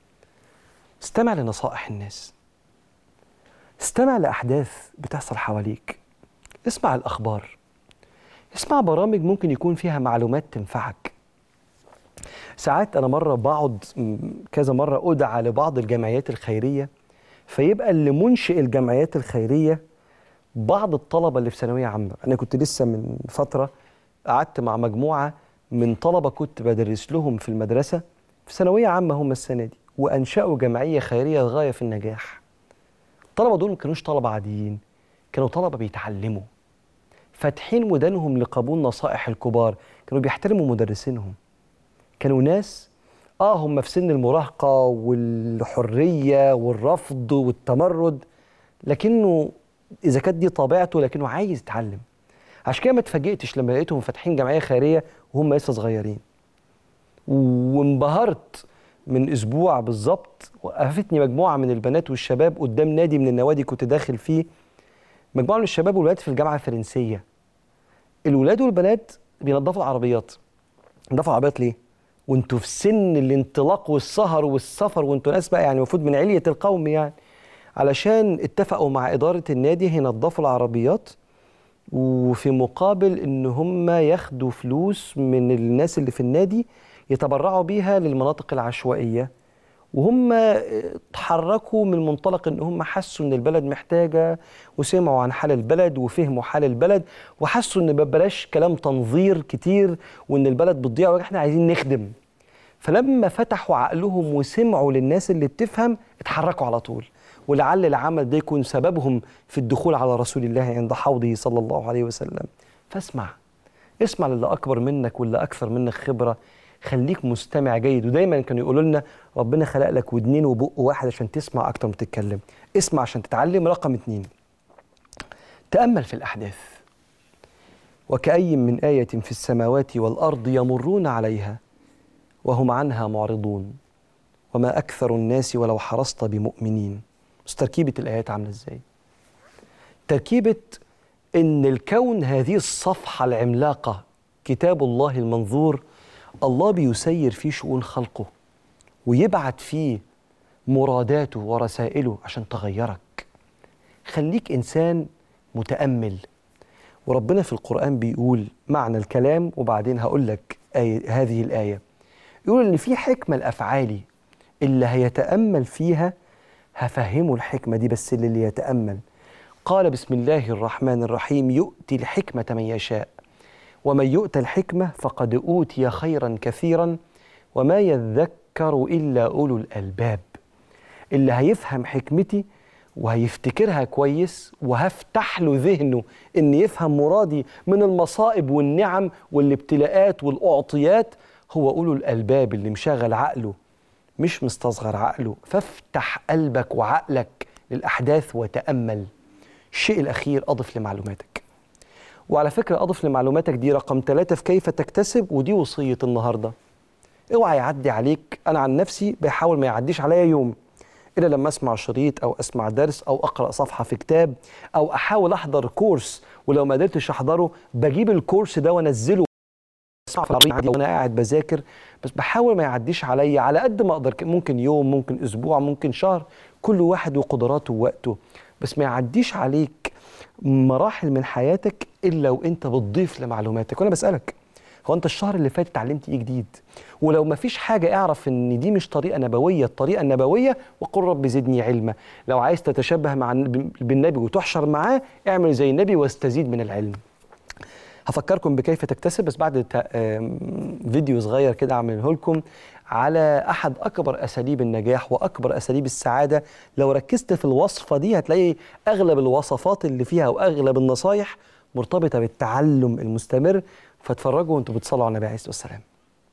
استمع لنصائح الناس استمع لاحداث بتحصل حواليك اسمع الاخبار اسمع برامج ممكن يكون فيها معلومات تنفعك ساعات انا مره بقعد م- كذا مره ادعى لبعض الجمعيات الخيريه فيبقى اللي منشئ الجمعيات الخيريه بعض الطلبه اللي في ثانويه عامه انا كنت لسه من فتره قعدت مع مجموعه من طلبه كنت بدرس لهم في المدرسه في ثانويه عامه هم السنه دي وانشاوا جمعيه خيريه غايه في النجاح الطلبه دول ما كانوش طلبه عاديين كانوا طلبه بيتعلموا فاتحين ودانهم لقبول نصائح الكبار كانوا بيحترموا مدرسينهم كانوا ناس اه هم في سن المراهقه والحريه والرفض والتمرد لكنه اذا كانت دي طبيعته لكنه عايز يتعلم عشان كده ما اتفاجئتش لما لقيتهم فاتحين جمعيه خيريه وهم لسه صغيرين وانبهرت من اسبوع بالظبط وقفتني مجموعه من البنات والشباب قدام نادي من النوادي كنت داخل فيه مجموعه من الشباب والولاد في الجامعه الفرنسيه الولاد والبنات بينظفوا العربيات بينظفوا العربيات ليه وانتوا في سن الانطلاق والسهر والسفر وانتوا ناس بقى يعني المفروض من عليه القوم يعني علشان اتفقوا مع اداره النادي هينظفوا العربيات وفي مقابل ان هم ياخدوا فلوس من الناس اللي في النادي يتبرعوا بيها للمناطق العشوائيه وهم اتحركوا من منطلق ان هم حسوا ان البلد محتاجه وسمعوا عن حال البلد وفهموا حال البلد وحسوا ان بلاش كلام تنظير كتير وان البلد بتضيع واحنا عايزين نخدم فلما فتحوا عقلهم وسمعوا للناس اللي بتفهم اتحركوا على طول ولعل العمل ده يكون سببهم في الدخول على رسول الله عند حوضه صلى الله عليه وسلم فاسمع اسمع للي اكبر منك واللي اكثر منك خبره خليك مستمع جيد ودايما كانوا يقولوا لنا ربنا خلق لك ودنين وبق واحد عشان تسمع اكتر ما تتكلم اسمع عشان تتعلم رقم اتنين تامل في الاحداث وكأي من آية في السماوات والأرض يمرون عليها وهم عنها معرضون وما أكثر الناس ولو حرصت بمؤمنين بس تركيبة الآيات عاملة إزاي تركيبة إن الكون هذه الصفحة العملاقة كتاب الله المنظور الله بيسير فيه شؤون خلقه ويبعت فيه مراداته ورسائله عشان تغيرك خليك إنسان متأمل وربنا في القرآن بيقول معنى الكلام وبعدين هقول لك آية هذه الآية يقول إن في حكمة الأفعالي اللي هيتأمل فيها هفهمه الحكمة دي بس اللي يتأمل قال بسم الله الرحمن الرحيم يؤتي الحكمة من يشاء ومن يؤت الحكمة فقد أوتي خيرا كثيرا وما يذكر إلا أولو الألباب اللي هيفهم حكمتي وهيفتكرها كويس وهفتح له ذهنه ان يفهم مرادي من المصائب والنعم والابتلاءات والاعطيات هو اولو الالباب اللي مشغل عقله مش مستصغر عقله فافتح قلبك وعقلك للاحداث وتامل الشيء الاخير اضف لمعلوماتك وعلى فكره اضف لمعلوماتك دي رقم ثلاثة في كيف تكتسب ودي وصيه النهارده اوعى يعدي عليك انا عن نفسي بحاول ما يعديش عليا يوم الا لما اسمع شريط او اسمع درس او اقرا صفحه في كتاب او احاول احضر كورس ولو ما قدرتش احضره بجيب الكورس ده وانزله اسمع في العربية عادي وانا قاعد بذاكر بس بحاول ما يعديش عليا على قد ما اقدر ممكن يوم ممكن اسبوع ممكن شهر كل واحد وقدراته ووقته بس ما يعديش عليك مراحل من حياتك الا وانت بتضيف لمعلوماتك وانا بسالك هو انت الشهر اللي فات اتعلمت ايه جديد ولو ما فيش حاجه اعرف ان دي مش طريقه نبويه الطريقه النبويه وقل رب زدني علما لو عايز تتشبه مع بالنبي وتحشر معاه اعمل زي النبي واستزيد من العلم هفكركم بكيف تكتسب بس بعد فيديو صغير كده اعمله لكم على احد اكبر اساليب النجاح واكبر اساليب السعاده لو ركزت في الوصفه دي هتلاقي اغلب الوصفات اللي فيها واغلب النصايح مرتبطه بالتعلم المستمر فاتفرجوا وانتوا بتصلوا على النبي عليه الصلاه والسلام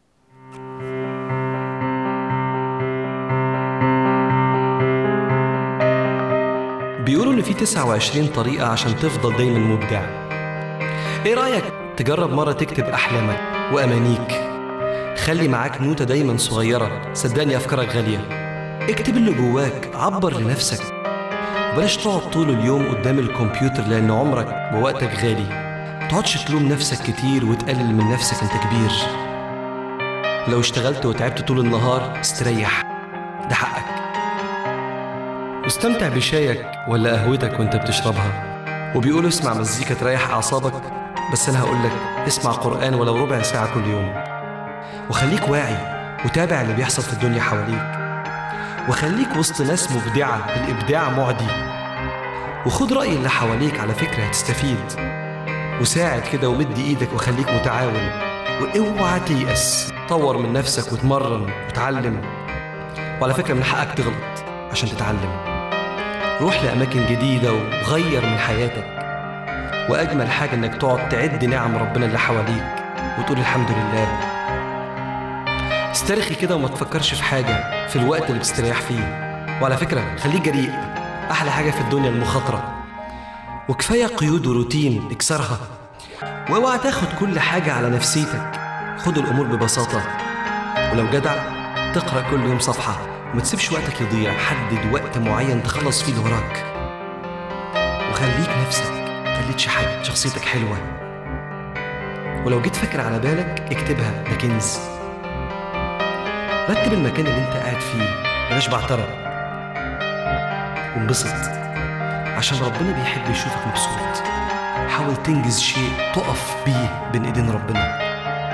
بيقولوا ان في 29 طريقه عشان تفضل دايما مبدع ايه رايك تجرب مره تكتب احلامك وامانيك خلي معاك نوتة دايما صغيرة صدقني أفكارك غالية اكتب اللي جواك عبر لنفسك بلاش تقعد طول اليوم قدام الكمبيوتر لأن عمرك ووقتك غالي تقعدش تلوم نفسك كتير وتقلل من نفسك انت كبير لو اشتغلت وتعبت طول النهار استريح ده حقك واستمتع بشايك ولا قهوتك وانت بتشربها وبيقولوا اسمع مزيكا تريح أعصابك بس أنا هقولك اسمع قرآن ولو ربع ساعة كل يوم وخليك واعي وتابع اللي بيحصل في الدنيا حواليك وخليك وسط ناس مبدعة الإبداع معدي وخد رأي اللي حواليك على فكرة هتستفيد وساعد كده ومد إيدك وخليك متعاون واوعى تيأس طور من نفسك وتمرن وتعلم وعلى فكرة من حقك تغلط عشان تتعلم روح لأماكن جديدة وغير من حياتك وأجمل حاجة إنك تقعد تعد نعم ربنا اللي حواليك وتقول الحمد لله استرخي كده وما تفكرش في حاجة في الوقت اللي بتستريح فيه وعلى فكرة خليك جريء أحلى حاجة في الدنيا المخاطرة وكفاية قيود وروتين اكسرها واوعى تاخد كل حاجة على نفسيتك خد الأمور ببساطة ولو جدع تقرأ كل يوم صفحة وما تسيبش وقتك يضيع حدد وقت معين تخلص فيه اللي وراك وخليك نفسك متقلدش حد شخصيتك حلوة ولو جيت فكرة على بالك اكتبها ده كنز رتب المكان اللي انت قاعد فيه بلاش بعترة وانبسط عشان ربنا بيحب يشوفك مبسوط حاول تنجز شيء تقف بيه بين ايدين ربنا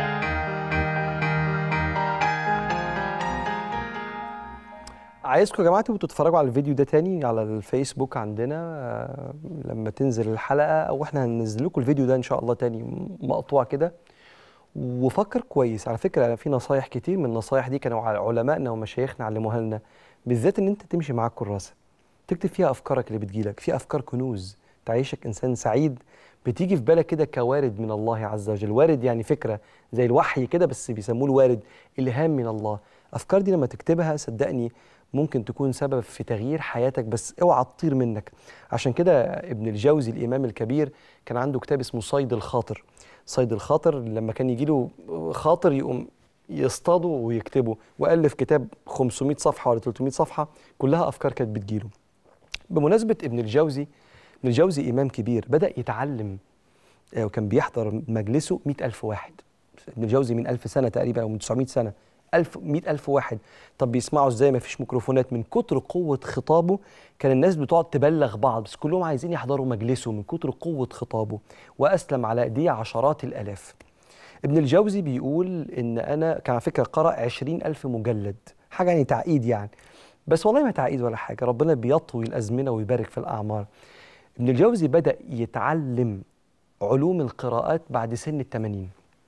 عايزكم يا جماعه تبقوا تتفرجوا على الفيديو ده تاني على الفيسبوك عندنا آه، لما تنزل الحلقه او احنا هننزل لكم الفيديو ده ان شاء الله تاني مقطوع كده وفكر كويس على فكره في نصايح كتير من النصايح دي كانوا ع- علمائنا ومشايخنا علموها لنا بالذات ان انت تمشي معاك كراسه تكتب فيها افكارك اللي بتجيلك في افكار كنوز تعيشك انسان سعيد بتيجي في بالك كده كوارد من الله عز وجل وارد يعني فكره زي الوحي كده بس بيسموه الوارد الهام من الله افكار دي لما تكتبها صدقني ممكن تكون سبب في تغيير حياتك بس اوعى تطير منك عشان كده ابن الجوزي الامام الكبير كان عنده كتاب اسمه صيد الخاطر صيد الخاطر لما كان يجي له خاطر يقوم يصطاده ويكتبه والف كتاب 500 صفحه ولا 300 صفحه كلها افكار كانت بتجيله بمناسبه ابن الجوزي ابن الجوزي امام كبير بدا يتعلم آه، وكان بيحضر مجلسه 100000 واحد ابن الجوزي من 1000 سنه تقريبا او من 900 سنه 1000 100000 واحد طب بيسمعوا ازاي ما فيش ميكروفونات من كتر قوه خطابه كان الناس بتقعد تبلغ بعض بس كلهم عايزين يحضروا مجلسه من كتر قوه خطابه واسلم على ايديه عشرات الالاف ابن الجوزي بيقول ان انا كان على فكره قرأ عشرين ألف مجلد حاجه يعني تعقيد يعني بس والله ما تعقيد ولا حاجه ربنا بيطوي الازمنه ويبارك في الاعمار ابن الجوزي بدا يتعلم علوم القراءات بعد سن الثمانين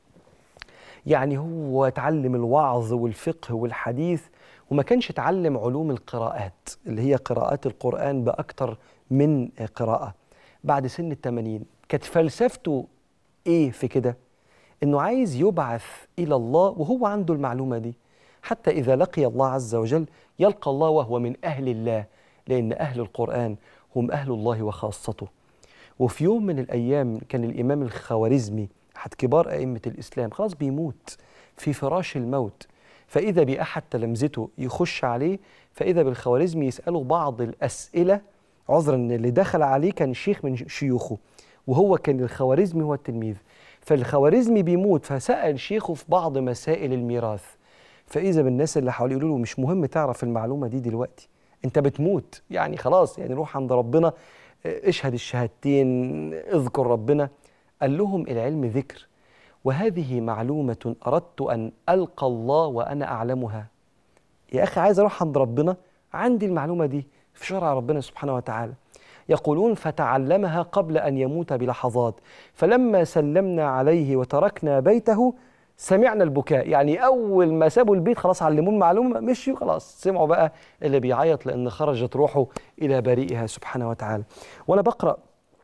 يعني هو اتعلم الوعظ والفقه والحديث وما كانش اتعلم علوم القراءات اللي هي قراءات القرآن بأكتر من قراءة بعد سن الثمانين كانت فلسفته ايه في كده انه عايز يبعث الى الله وهو عنده المعلومه دي حتى اذا لقي الله عز وجل يلقى الله وهو من اهل الله لان اهل القران هم اهل الله وخاصته وفي يوم من الايام كان الامام الخوارزمي احد كبار ائمه الاسلام خلاص بيموت في فراش الموت فاذا باحد تلامذته يخش عليه فاذا بالخوارزمي يساله بعض الاسئله عذرا ان اللي دخل عليه كان شيخ من شيوخه وهو كان الخوارزمي هو التلميذ فالخوارزمي بيموت فسأل شيخه في بعض مسائل الميراث فإذا بالناس اللي حواليه يقولوا له مش مهم تعرف المعلومة دي دلوقتي أنت بتموت يعني خلاص يعني روح عند ربنا اه، اشهد الشهادتين اذكر ربنا قال لهم العلم ذكر وهذه معلومة أردت أن ألقى الله وأنا أعلمها يا أخي عايز أروح عند ربنا عندي المعلومة دي في شرع ربنا سبحانه وتعالى يقولون فتعلمها قبل أن يموت بلحظات فلما سلمنا عليه وتركنا بيته سمعنا البكاء يعني أول ما سابوا البيت خلاص علموه المعلومة مشيوا خلاص سمعوا بقى اللي بيعيط لأن خرجت روحه إلى بريئها سبحانه وتعالى وأنا بقرأ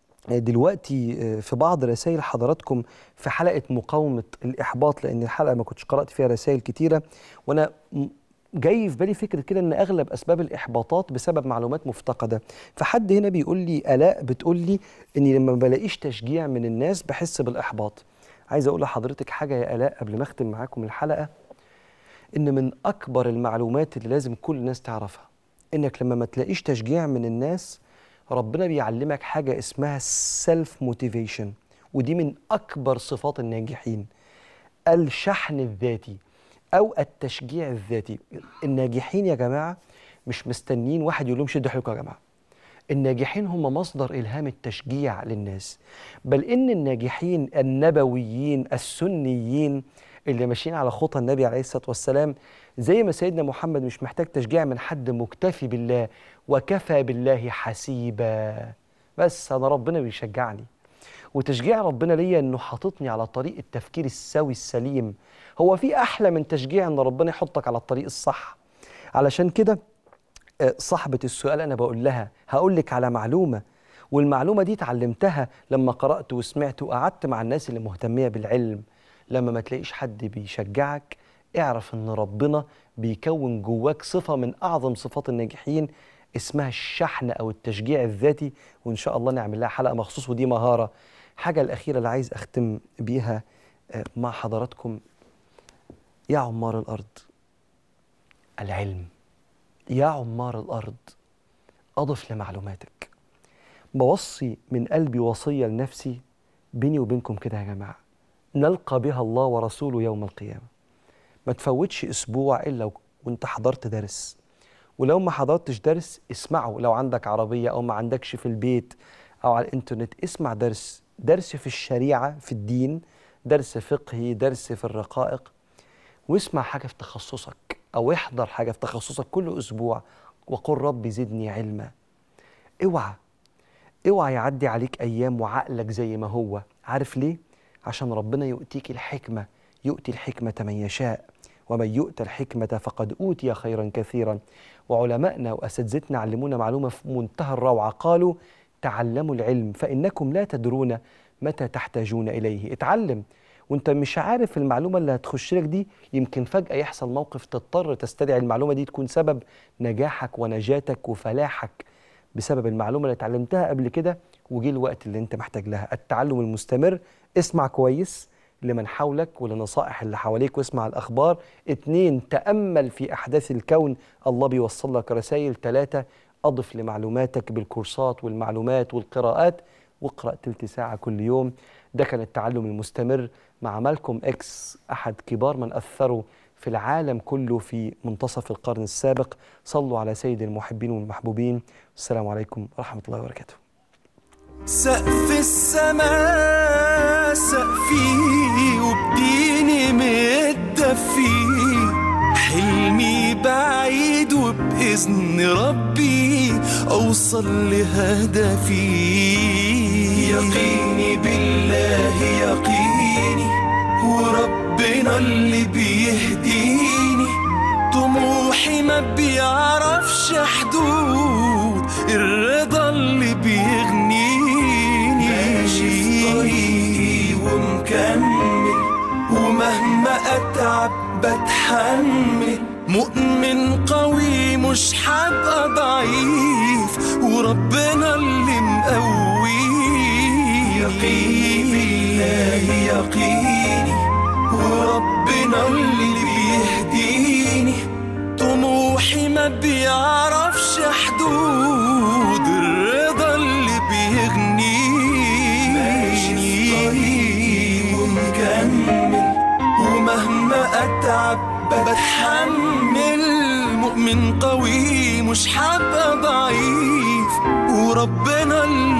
دلوقتي في بعض رسائل حضراتكم في حلقة مقاومة الإحباط لأن الحلقة ما كنتش قرأت فيها رسائل كتيرة وأنا م- جاي في بالي فكرة كده إن أغلب أسباب الإحباطات بسبب معلومات مفتقدة فحد هنا بيقول لي آلاء بتقول لي إني لما ما بلاقيش تشجيع من الناس بحس بالإحباط عايز أقول لحضرتك حاجة يا آلاء قبل ما أختم معاكم الحلقة إن من أكبر المعلومات اللي لازم كل الناس تعرفها إنك لما ما تلاقيش تشجيع من الناس ربنا بيعلمك حاجة اسمها سيلف موتيفيشن ودي من أكبر صفات الناجحين الشحن الذاتي أو التشجيع الذاتي الناجحين يا جماعة مش مستنين واحد يقول لهم شدوا حيلكم يا جماعة الناجحين هم مصدر إلهام التشجيع للناس بل إن الناجحين النبويين السنيين اللي ماشيين على خطى النبي عليه الصلاة والسلام زي ما سيدنا محمد مش محتاج تشجيع من حد مكتفي بالله وكفى بالله حسيبا بس أنا ربنا بيشجعني وتشجيع ربنا ليا انه حاططني على طريق التفكير السوي السليم هو في احلى من تشجيع ان ربنا يحطك على الطريق الصح علشان كده آه، صاحبة السؤال أنا بقول لها هقول لك على معلومة والمعلومة دي اتعلمتها لما قرأت وسمعت وقعدت مع الناس اللي مهتمية بالعلم لما ما تلاقيش حد بيشجعك اعرف ان ربنا بيكون جواك صفة من أعظم صفات الناجحين اسمها الشحن او التشجيع الذاتي وان شاء الله نعمل لها حلقه مخصوص ودي مهاره حاجه الاخيره اللي عايز اختم بيها آه، مع حضراتكم يا عمار الارض العلم يا عمار الارض اضف لمعلوماتك بوصي من قلبي وصيه لنفسي بيني وبينكم كده يا جماعه نلقى بها الله ورسوله يوم القيامه ما تفوتش اسبوع الا و- وانت حضرت درس ولو ما حضرتش درس اسمعه لو عندك عربيه او ما عندكش في البيت او على الانترنت اسمع درس درس في الشريعه في الدين درس فقهي درس في الرقائق واسمع حاجه في تخصصك او احضر حاجه في تخصصك كل اسبوع وقل رب زدني علما اوعى اوعى يعدي عليك ايام وعقلك زي ما هو عارف ليه عشان ربنا يؤتيك الحكمه يؤتي الحكمه من يشاء ومن يؤت الحكمه فقد اوتي خيرا كثيرا وعلمائنا واساتذتنا علمونا معلومه في منتهى الروعه قالوا تعلموا العلم فانكم لا تدرون متى تحتاجون اليه اتعلم وانت مش عارف المعلومه اللي هتخش لك دي يمكن فجاه يحصل موقف تضطر تستدعي المعلومه دي تكون سبب نجاحك ونجاتك وفلاحك بسبب المعلومه اللي اتعلمتها قبل كده وجه الوقت اللي انت محتاج لها التعلم المستمر اسمع كويس لمن حولك ولنصائح اللي حواليك واسمع الأخبار اتنين تأمل في أحداث الكون الله بيوصل لك رسائل ثلاثة أضف لمعلوماتك بالكورسات والمعلومات والقراءات واقرأ تلت ساعة كل يوم ده كان التعلم المستمر مع مالكوم إكس أحد كبار من أثروا في العالم كله في منتصف القرن السابق صلوا على سيد المحبين والمحبوبين السلام عليكم ورحمة الله وبركاته سقف السماء سقفي وبديني متدفي حلمي بعيد وبإذن ربي أوصل لهدفي يقيني بالله يقيني وربنا اللي بيهديني طموحي ما بيعرفش حدود الرضا اللي بيغنيني ماشي في طريقي ومكمل ومهما اتعب بتحمل مؤمن قوي مش هبقى ضعيف وربنا اللي مقوي يقيني بالله يقيني وربنا اللي بيهديني طموحي ما بيعرفش حدود الرضا اللي بيغنيني ماشي في طريقي ومكمل ومهما اتعب بتحمل مؤمن قوي مش هبقى ضعيف وربنا اللي